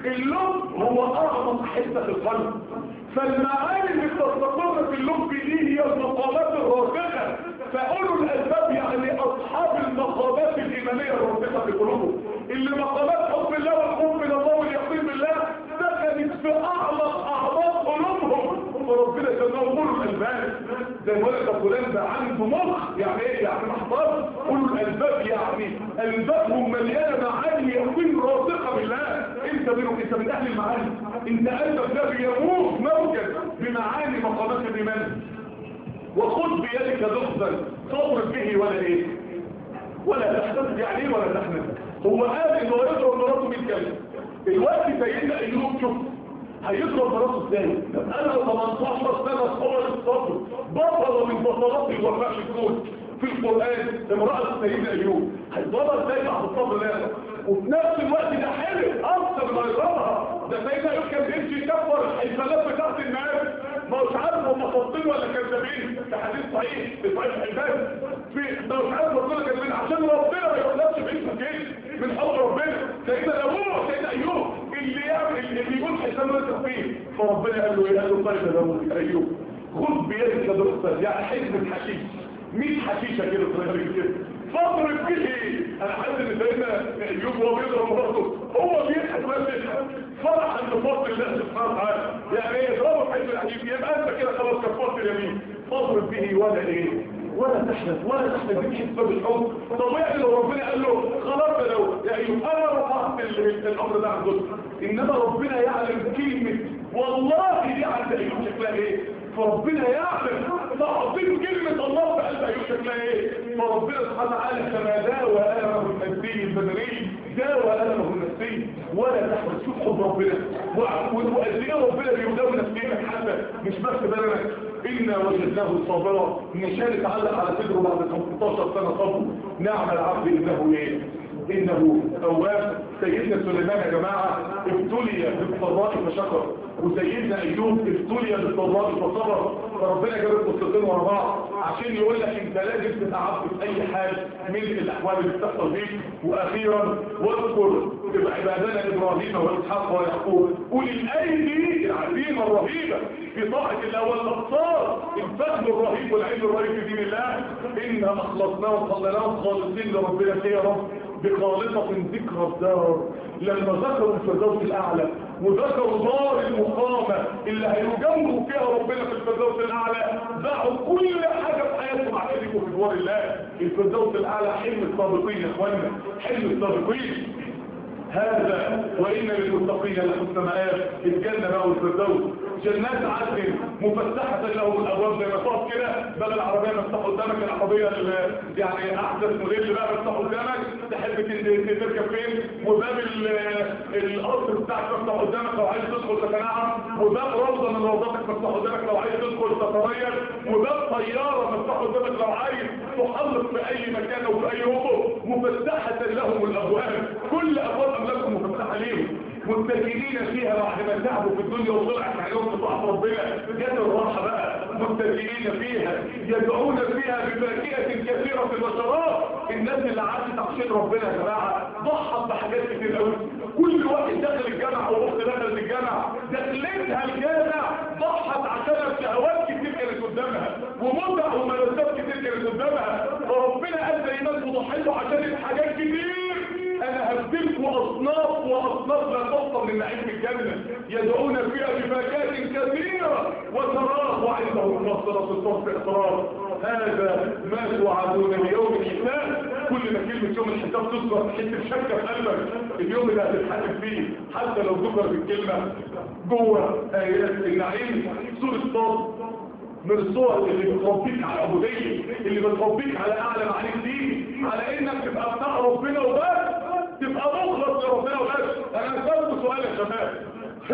اللب هو اعظم حته في القلب فالمعاني اللي تستقر في اللب دي هي المقامات الراسخه فاولو الاسباب يعني اصحاب المقامات الايمانيه الراسخه في قلوبهم اللي مقامات حب الله والحب الى الله واليقين بالله دخلت في اعمق اعماق قلوبهم وربنا سماهم اولو الالباب زي ما قلت فلان ده عنده مخ يعني ايه يعني محفظ اولو الالباب يعني البابهم مليانه معاني يقين راسخه بالله انت انت منهم انت من اهل المعاني انت قلبك ده بيموت موجد بمعاني مقامات الايمان وخذ بيدك ضغطا صبر به ولا ايه ولا تحتسب يعني ايه ولا تحمل هو قال انه يضرب مراته 100 كلمه الوقت سيدنا ايوب شوف هيضرب مراته ازاي انا 18 سنه صور الصبر بطل من بطلات الوفاء في الكون في القرآن امرأة سيدنا أيوب هيضربها ازاي بعد الصبر ده وفي نفس الوقت ده حلم أكثر ما يضربها ده سيدنا أيوب كان بيمشي يكفر الحيفانات بتاعت الناس ما مش عارف هم فاصلين ولا كذابين ده حديث صحيح في صحيح الحباب في ده مش عارف ربنا كذابين عشان ربنا ما يخلصش باسمك ايه من حول ربنا سيدنا أبوه سيدنا أيوب اللي يعمل اللي يقول حساب رزق فيه فربنا قال له ايه قال له طيب يا أبوه أيوب خذ بيدك ضغطا يعني حزب حشيش 100 حشيشه كده صغيره كده فاضرب به انا حاسس ان سيدنا ايوب وهو بيضرب مراته هو بيضحك بس فرح ان فضل الله سبحانه وتعالى يعني ايه يضربه في حزب العجيب يبقى انت كده خلاص كفرت اليمين فاضرب به ولا ايه ولا تحلف ولا تحلف دي حسبة بالحب طبيعي لو ربنا قال له خلاص لو يا ايوب انا رفعت الامر ده عن ظلم انما ربنا يعلم كلمه والله دي عند ايوب شكلها ايه فربنا يعلم تعظيم كلمة الله في قلب أيوب شكلها ايه فربنا سبحانه وتعالى كما داوى ألمه النفسي البدني داوى ألمه النفسي ولا تحمل شوف حب ربنا وقد ايه ربنا بيداوي نفسيتك حتى مش بس بدنك إنا وجدناه صابرا نشان تعلق على صدره بعد 15 سنة صبر نعم العبد إنه ايه إنه تواب سيدنا سليمان يا جماعة ابتلي بالضراء فشكر وسيدنا أيوب ابتلي بالضراء فصبر فربنا جاب القصتين ورا بعض عشان يقول لك انت لازم تبقى عبد في اي حال من الاحوال اللي بتحصل فيك واخيرا واذكر تبقى عبادنا ابراهيم واسحاق ويعقوب اولي الايدي العزيمه الرهيبه في طاعه الله والابصار الفهم الرهيب والعلم الرهيب في دين الله انا اخلصناهم وخليناهم خالصين لربنا يا رب بخالصة ذكرى الدار لما ذكروا الفردوس الأعلى وذكروا دار المقامة اللي هيجمروا فيها ربنا في الفردوس الأعلى باعوا كل حاجة في حياتهم عشان يبقوا في دوار الله الفردوس الأعلى حلم السابقين يا اخوانا حلم السابقين هذا وإن للمتقين لحسن مآب الجنة بقى والفردوس جنات عدن مفتحة لهم الأبواب زي ما تقف كده باب العربية مفتوح قدامك العربية يعني أحدث موديل بقى مفتوح قدامك تحب تركب فين وباب القصر بتاعك مفتوح قدامك لو عايز تدخل تتنعم وباب روضة من روضاتك مفتوح قدامك لو عايز تدخل تتغير وباب طيارة مفتوح قدامك لو عايز تحلق في أي مكان أو في أي وقت مفتحة لهم الأبواب كل أبواب أملاكهم مفتحة ليهم متجهين فيها بعد ما تعبوا في الدنيا وطلعت عليهم بطاعة ربنا جت الراحة بقى متجهين فيها يدعون فيها بفاكهة كثيرة وشراب الناس اللي عاشت عشان ربنا يا جماعة ضحت بحاجات كتير قوي كل واحد دخل الجامعة واخت دخلت الجامعة دخلتها الجامع ضحت عشان شهوات كتير كانت قدامها ومتع وملذات كتير كانت قدامها فربنا قال زي ناس وضحيته عشان حاجات كتير انا هبدلكم اصناف واصناف لا تحصل من نعيم الجنة يدعون فيها بفاكهة كثيرة وتراه وعنده مصدرة الصف اقرار هذا ما توعدون ليوم الحساب كل ما كلمة يوم الحساب تذكر تحس بشكة في قلبك اليوم اللي هتتحاسب فيه حتى لو ذكر بالكلمة جوه ايات النعيم سورة صاد من الصور اللي بتربيك على العبودية اللي بتربيك على اعلى معاني الدين على انك تبقى بتاع ربنا وبس تبقى مخلص لربنا وبس انا سألت سؤال يا شباب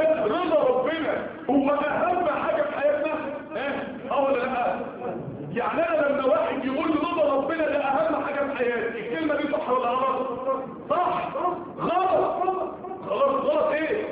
رضا ربنا هو اهم حاجة في حياتنا ايه اه ولا لا يعني انا لما واحد يقول لي رضا ربنا ده اهم حاجة في حياتي الكلمة دي صح ولا غلط صح غلط خلاص غلط ايه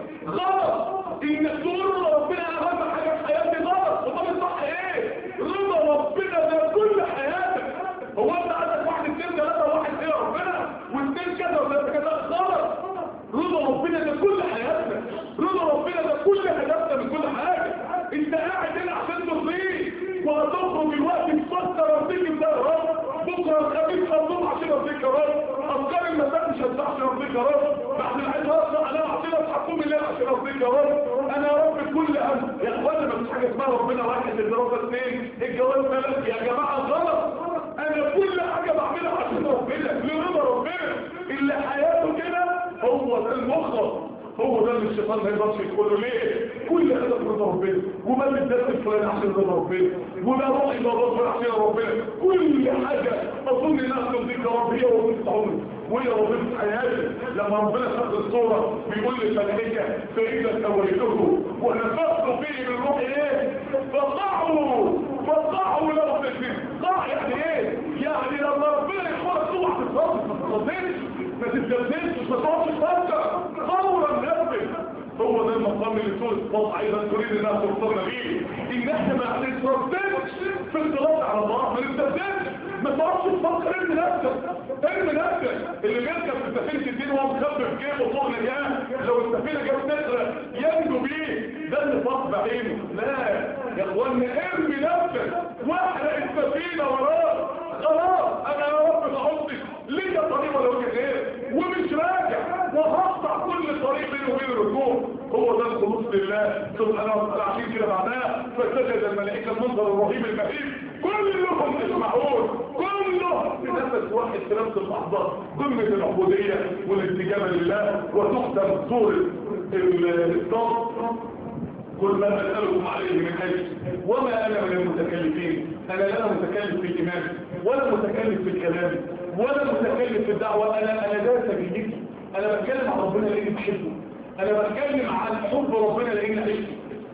غلط انك تقول رضا ربنا اهم حاجة في حياتي غلط وطب صح ايه رضا ربنا ده كل حياتك هو انت عندك واحد اتنين ثلاثة واحد ايه ربنا واثنين كذا وثلاثة كذا غلط رضا ربنا ده كل حياتنا رضا ربنا ده كل هدفنا من كل حاجة انت قاعد هنا عشان ترضيه وهتخرج الوقت تفكر ارضيك ده يا رب بكره الخميس هتضم عشان ارضيك يا رب افكار المساء مش هتضع عشان ارضيك يا رب بعد العيد هطلع انا عشان اصحى الليل عشان ارضيك يا رب انا يا رب كل هم يا اخوانا ما فيش حاجه اسمها ربنا واحد الدراسه اثنين الجواز ثلاث يا جماعه غلط انا كل حاجه بعملها عشان ربنا لرضا ربنا اللي حياته كده هو ده المخلص هو ده عشان الشيطان ما يقدرش يدخله ليه كل هدف رضا ربنا وما بالذات الفلاني عشان رضا ربنا وما روح الى ربنا عشان ربنا كل حاجه اظن انها ترضيك يا رب هي وظيفه عمري وهي وظيفه حياتي لما ربنا خد الصوره بيقول للملائكه فاذا سويته ونفخت فيه من روحي ايه فقعوا فقعوا له في قاع يعني ايه يعني لما ربنا يخلق صوح في الصوت ما تتخطيش ما تتجددش ما تقعدش تفكر فورا نفذ هو ده المقام اللي سورة الصوت ايضا تريد انها تختارنا بيه ان احنا ما نترددش في الصلاة على الله ما نترددش ما تقعدش تفكر ارمي نفسك ارمي نفسك اللي بيركب في سفينة الدين وهو مخبي في جيبه فوق نجاه لو السفينة جابت تسرق ينجو بيه ده اللي فاق بعينه لا يا اخوانا ارمي نفسك واحرق السفينة وراه خلاص انا يا رب بحطك ليا طريق ولا وجه غير ومش راجع وهقطع كل طريق بيني وبين الركوع هو ده الخلوص لله سبحانه وتعالى عشان كده بعدها فسجد الملائكه المنظر الرهيب المهيب كلهم يسمعون كلهم بنفس واحد في نفس اللحظه قمه العبوديه والاستجابه لله وتختم سوره الصوت قل ما أسألكم عليه من أجل وما أنا من المتكلفين أنا لا متكلف في الإيمان ولا متكلف في الكلام ولا متكلف في الدعوة أنا أنا ده سبيلتي أنا بتكلم عن ربنا لأني بحبه أنا بتكلم عن حب ربنا لأني عشته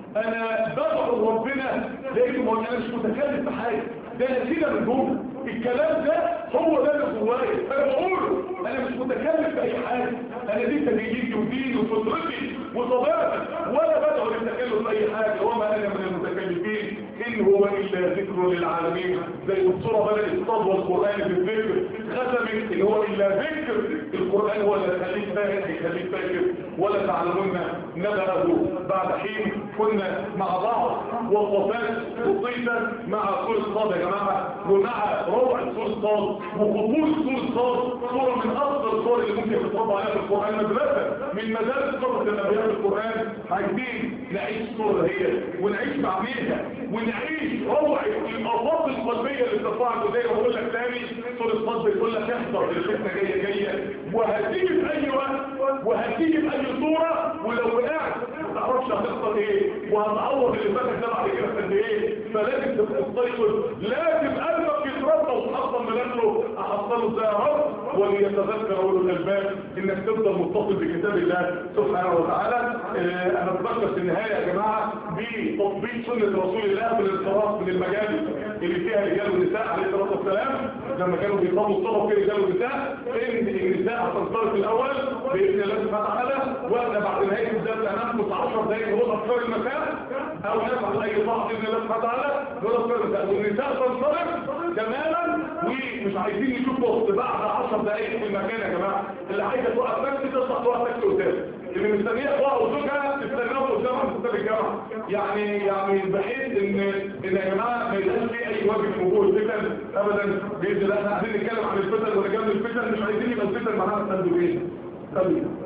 أنا بدعو ربنا لأني أنا مش متكلف في حاجة ده نتيجة من جوه الكلام ده هو ده اللي جوايا انا بقوله انا مش متكلف في اي حاجه انا دي تجيجي وديني وفطرتي وطبيعتي ولا بدعو للتكلف في اي حاجه وما انا من المتكلفين ان هو الا ذكر للعالمين زي الصوره بدات تصدر القران بالذكر ختم ان هو الا ذكر القران هو اللي يخليك فاهم يخليك فاكر ولا تعلمون نبأه بعد حين كنا مع بعض وقفات بسيطه مع كل صاد يا جماعه ومع روع سورة صاد وخطور سورة صاد صورة من أفضل الصور اللي ممكن تتربى عليها في القرآن مدرسة من مدارس صورة الأنبياء في القرآن عايزين نعيش الصورة هي ونعيش معميها ونعيش روع الأفاق القلبية اللي بترفعك وزي ما بقول لك تاني سورة صاد بيقول لك احضر الفتنة جاية جاية وهتيجي في أي وقت وهتيجي في أي صورة ولو وقعت ما تعرفش هتحصل ايه وهتعوض اللي فاتك ده بعد كده قد ايه فلازم تبقى تستيقظ لازم قلبك يتربى وتحصل من اجله احصله ازاي يا رب وليتذكر اولو الالباب انك تفضل متصل بكتاب الله سبحانه وتعالى آه انا بفكر في النهايه يا جماعه بتطبيق سنه رسول الله في الانصراف من المجالس اللي فيها رجال ونساء عليه الصلاه والسلام لما كانوا بيصلوا الصلاه في رجال ونساء ان النساء هتنصرف الاول باذن الله سبحانه وتعالى واحنا بعد نهايه الدرس هناخد 10 دقائق نقول اذكار المساء او نفعل اي طاعه باذن الله سبحانه وتعالى نقول اذكار المساء والنساء تنصرف تماما ومش عايزين نشوف وقت بعد 10 دقائق في المكان يا جماعه اللي عايزه توقف نفسي تطلع توقف نفسي قدام اللي مستنيه اخوها وزوجها تستناه قدام عند كتاب الجامعه يعني يعني بحيث ان ان يا جماعه ما يبقاش في اي واجب موجود فتن ابدا باذن الله احنا عايزين نتكلم عن الفتن ونجمل الفتن مش عايزين يبقى الفتن معانا تندو ايه